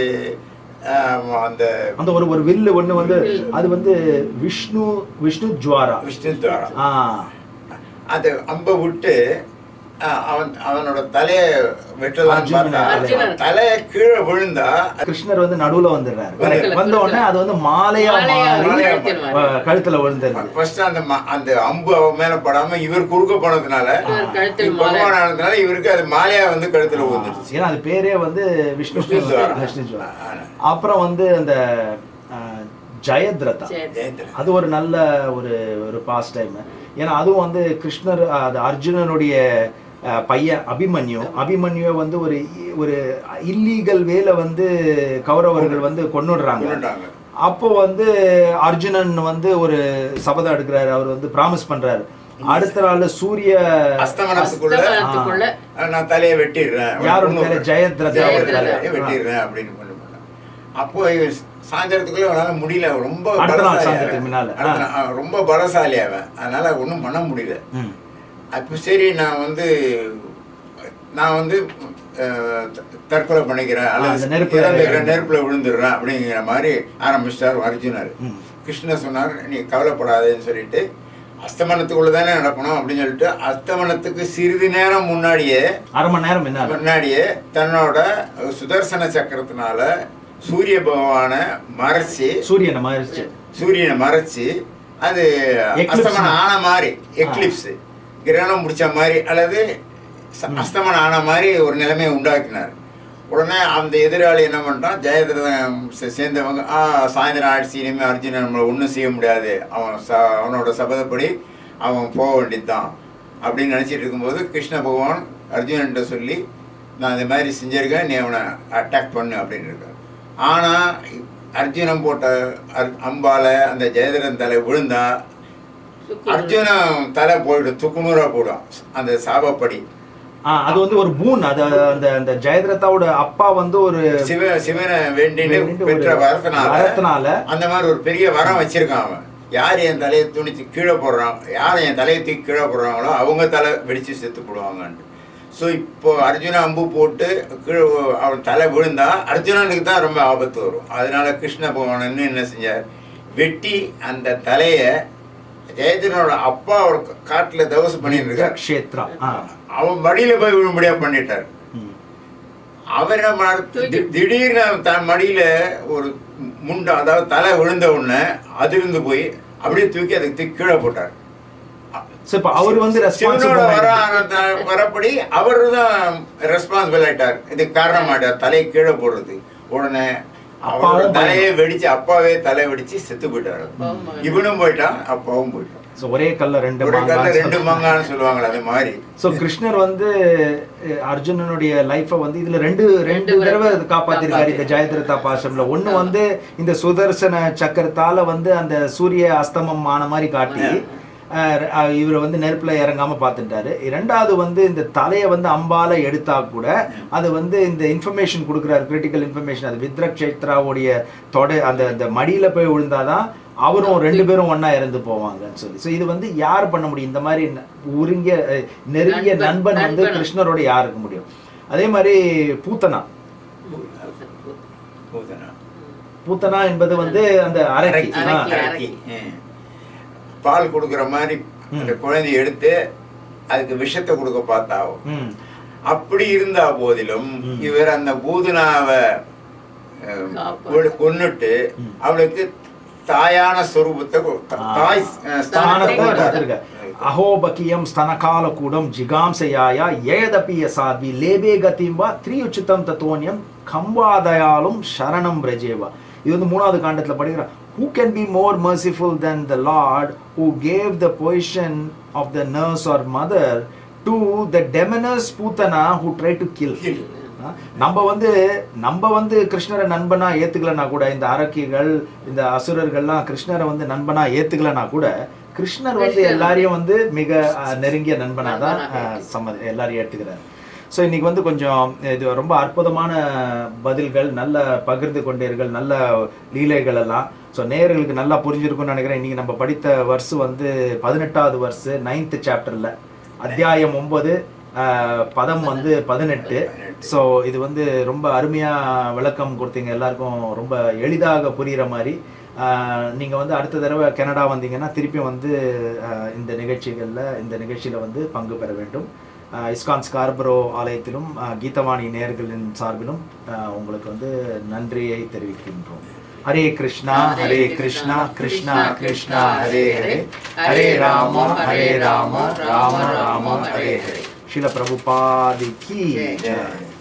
ஆஹ், அந்த அந்த ஒரு ஒரு வில்லு ஒண்ணு வந்து அது வந்து விஷ்ணு விஷ்ணு ஜுவாரா விஷ்ணு துவாரா ஆ அந்த அம்பை விட்டு ஆஹ், அவன் அவனோட தலையை வெட்டலாம் அர்ஜுனன் பார்த்தா அர்ஜுனன். தலை கீழே விழுந்தா கிருஷ்ணர் வந்து நடுவுல வந்துடுறாரு கழுத்துல வந்த உடனே அது வந்து மாலையா மாலையா மாறி மாலையா கழுத்தில் அஹ், கழுத்துல விழுந்துருது ஃபர்ஸ்ட் அந்த ம- அந்த அம்பு அவன் மேல படாம இவர் குறுக்க போனதுனால இவர் கழுத்தில் மாலை பகவான் ஆனதுனால இவருக்கு அது மாலையா வந்து கழுத்துல விழுந்துருச்சு ஏன்னா அது பேரே வந்து விஷ்ணு விஷ்ணு துவாரா. விஷ்ணு ஜுவாரா ஆ. அப்புறம் வந்து அந்த அஹ், ஜெயத்ரதா சரி ஜெயந்திரன். அது ஒரு நல்ல ஒரு ஒரு பாஸ் டைம் ஏன்னா அதுவும் வந்து கிருஷ்ணர் அஹ், அது அர்ஜுனனுடைய அஹ், பையன் அபிமன்யு அபிமன்யுவை வந்து ஒரு இ- ஒரு இல்லீகல் வேல வந்து கௌரவர்கள் வந்து கொன்னுடுறாங்க கொன்னுட்டாங்க. அப்போ வந்து அர்ஜுனன் வந்து ஒரு சபதம் எடுக்கிறாரு அவர் வந்து ப்ராமிஸ் பண்றாரு அடுத்த நாள் சூரிய அஸ்தமனத்துக்குள்ள அஸ்தமனத்துக்குள்ள அஹ், நான் தலையை வெட்டிடுறேன் யாரோட பொண்ணு பேரு? ஜெயத்ரதா ஜெயத்ரதா. தலையை வெட்டிடுறேன் அப்படின்னு பண்ணி பண்ணான். அப்போ இவன் சாயந்தரத்துக்குள்ள அவனால முடியல அவன் ரொம்ப அடுத்த நாள் பலசாலி சாயந்தரத்துக்கு அவன். முன்னால. அடுத்த நாள் அவன் ரொம்ப பலசாலி அவன் அதனால ஒன்றும் பண்ண முடியல ம். அப்போ சரி நான் வந்து நான் வந்து அஹ், த- தற்கொலை பண்ணிக்கிறேன் அந்த அல்லது நெருப்புல இறந்துக்கிறேன், நெருப்புல விழுந்துடுறேன் அப்படிங்கிற மாதிரி ஆரம்பிச்சிட்டார் அர்ஜுனர் ம். கிருஷ்ணர் சொன்னார் நீ கவலைப்படாதேன்னு சொல்லிட்டு அஸ்தமனத்துக்குள்ள தானே நடக்கணும் அப்படின்னு சொல்லிட்டு அஸ்தமனத்துக்கு சிறிது நேரம் முன்னாடியே அரை மணி நேரம் என்ன முன்னாடியே தன்னோட சுதர்சன சக்கரத்தினால சூரிய பகவானை மறைச்சு சூரியனை மாறிச்சு சூரியனை மறைச்சு அது Eclipse. அஸ்தமனம் ஆன மாதிரி எக்லிப்ஸ் கிரகணம் முடிச்ச மாதிரி அல்லது ச- அஸ்தமனம் ஆன மாதிரி ஒரு நிலைமையை உண்டாக்கினார் உடனே அந்த எதிராளி என்ன பண்ணிட்டான் ஜெயதிரதன் சே- சேர்ந்தவங்க ஆ சாயந்தரம் ஆயிடுச்சு இனிமேல் அர்ஜுனன் நம்மளை ஒன்றும் செய்ய முடியாது அவன் ச அவனோட சபதப்படி அவன் போக வேண்டியதுதான் அப்படின்னு நினச்சிட்டு இருக்கும்போது கிருஷ்ண பகவான் அர்ஜுனன்ட்ட சொல்லி நான் இந்த மாதிரி செஞ்சிருக்கேன் நீ அவனை அட்டாக் பண்ணு அப்படின்னு இருக்கார் ஆனால் அர்ஜுனன் போட்ட அர்- அம்பால அந்த ஜெயதிரன் தலை விழுந்தா அர்ஜுனன் தலை போயிடும் துக்குநூறா போயிடும் அந்த சாபப்படி ஆ, அது வந்து ஒரு பூன் அது அந்த அந்த ஜெயத்ரதாவோட அப்பா வந்து ஒரு சிவ சிவனை வேண்டின்னு வேண்டிட்டு பெற்ற ஒரு வரத்தினால வரத்தினால அந்த மாதிரி ஒரு பெரிய வரம் வச்சிருக்கான் அவன் யார் என் தலையை துணிச்சு கீழே போடுறான் யார் என் தலையை தூக்கி கீழே போடுறாங்களோ அவங்க தலை வெடிச்சு செத்து போடுவாங்கன்ட்டு ஸோ இப்போ அர்ஜுன அம்பு போட்டு கீழே அவன் தலை விழுந்தா அர்ஜுனனுக்கு தான் ரொம்ப ஆபத்து வரும் அதனால கிருஷ்ண பகவான் இன்னும் என்ன செஞ்சார் வெட்டி அந்த தலையை ஜெயதிரனோட அப்பா ஒரு காட்டுல தவசம் பண்ணிட்டு இருக்கார் க்ஷேத்ரா ஆ. அவன் மடியில போய் விழும்படியா பண்ணிட்டார் ம். அவர் என்ன பண்ணாரு? தி- திடீர்னு தன் மடியில ஒரு முண்டம் அதாவது தலை விழுந்த உடனே அதிர்ந்து போய் அப்படியே தூக்கி அதை தூக்கி கீழே போட்டார் சரி, இப்ப அவர் வந்து சிவனோட ரெஸ்பான்சிபிள் வர த- வரப்படி அவர் தான் ரெஸ்பான்சிபிள் ஆயிட்டார் இதுக்கு காரணமாயிட்டார் தலையை கீழே போடுறது உடனே அவரோட அப்பாவும் தலையை வெடிச்சு அப்பாவே தலை வெடிச்சு செத்து போயிட்டாரு அப்பாவும் மகனும். இவனும் போயிட்டான் அப்பாவும் போயிட்டான் ஸோ ஒரே கல்ல ரெண்டு ஒரு கல்ல மாங்காய் ரெண்டு மங்கான்னு சொல்லுவாங்களே அது மாதிரி ஸோ கிருஷ்ணர் வந்து அஹ், அர்ஜுனனுடைய லைஃப்பை வந்து இதுல ரெண்டு ரெண்டு ரெண்டு தடவை தடவை காப்பாத்திருக்காரு இந்த ஜெயதிரதா பாசம்ல ஒண்ணு வந்து இந்த சுதர்சன சக்கரத்தால வந்து அந்த சூரிய அஸ்தமம் ஆன மாதிரி காட்டி இவர் வந்து நெருப்புல இறங்காம பார்த்துட்டாரு இரண்டாவது வந்து இந்த தலையை வந்து அம்பால எடுத்தா கூட அது வந்து இந்த இன்ஃபர்மேஷன் கொடுக்குறாரு கிரிட்டிக்கல் இன்ஃபர்மேஷன் அது வித்ரக்ஷேத்ராவுடைய தொடை அந்த அந்த மடியில போய் விழுந்தாதான் அவரும் ரெண்டு பேரும் ஒண்ணா இறந்து போவாங்கன்னு சொல்லி ஸோ இது வந்து யார் பண்ண முடியும் இந்த மாதிரி ந- உருங்கிய அஹ், நெருங்கிய நண்பன், நண்பன் வந்து நண்பன். கிருஷ்ணரோட யாருக்கு முடியும் அதே மாதிரி பூத்தனா பூதனா. பூத்தனா என்பது வந்து அந்த அரக்கி ஆ, அரக்கி. அரக்கி. ம். பால் கொடுக்குற மாதிரி அந்த குழந்தைய எடுத்து அதுக்கு விஷத்தை கொடுக்க பார்த்தாவும் ம், அப்படி இருந்தா போதிலும் ம். இவர் அந்த பூதனாவை அஹ், காப்பாத்து. கொ- கொன்னுட்டு ம். அவளுக்கு தாயான ஸ்வரூபத்தை கொ- த- ஆ. தாய் அஹ், ஸ்தானத்தை ஸ்தானத்தை கொடுத்திருக்க அஹோபகியம் ஸ்தனகால கூடம் ஜிகாம்சயாய ஏதபிய சாத்வி லேபே கதிம்பா த்ரியுச்சிதம் தத்துவன்யம் கம்பாதயாலும் சரணம் பிரஜேவா இது வந்து மூணாவது காண்டத்துல படிக்கிற who can be more merciful than the lord who gave the position of the nurse or mother to the demoness putana who tried to kill Kill. ஆ, நம்ம வந்து நம்ம வந்து கிருஷ்ணரை நண்பனா ஏத்துக்கலனா கூட இந்த அரக்கிகள் இந்த அசுரர்கள்லாம் கிருஷ்ணரை வந்து நண்பனா ஏத்துக்கலனா கூட கிருஷ்ணர் வந்து கிருஷ்ணர். எல்லாரையும் வந்து மிக ஆ, நெருங்கிய நண்பனா தான் நண்பனா ஆ, ஏத்துக்கிறார். சம்மதி எல்லாரையும் ஏற்றுக்கிறார் ஸோ இன்னைக்கு வந்து கொஞ்சம் இது ரொம்ப அற்புதமான பதில்கள் நல்ல பகிர்ந்து கொண்டீர்கள் நல்ல லீலைகள் எல்லாம் ஸோ நேயர்களுக்கு நல்லா புரிஞ்சிருக்கும்னு நினைக்கிறேன் இன்னைக்கு நம்ம படித்த வர்ஸ் வந்து பதினெட்டாவது வர்ஸ் நைன்த் சாப்டர்ல அத்தியாயம் ஒன்பது ஆஹ், பதம் வந்து பதினெட்டு ஸோ இது வந்து ரொம்ப அருமையா விளக்கம் கொடுத்தீங்க எல்லாருக்கும் ரொம்ப எளிதாக புரிகிற மாதிரி ஆஹ், நீங்க வந்து அடுத்த தடவை கனடா வந்தீங்கன்னா திருப்பி வந்து ஆஹ், இந்த நிகழ்ச்சிகள்ல இந்த நிகழ்ச்சியில வந்து பங்கு பெற வேண்டும் ஆஹ், இஸ்கான் ஸ்கார்பரோ ஆலயத்திலும் ஆஹ், கீதவாணி நேயர்களின் சார்பிலும் ஆஹ், உங்களுக்கு வந்து நன்றியை தெரிவிக்கின்றோம் ஹரே கிருஷ்ணா ஹரே கிருஷ்ணா கிருஷ்ணா கிருஷ்ணா ஹரே ஹரே ஹரே ராம ஹரே ராம ராம ராம ஹரே ஹரே ஸ்ரீல பிரபுபாதிக்கு ஜெய். ஜெய்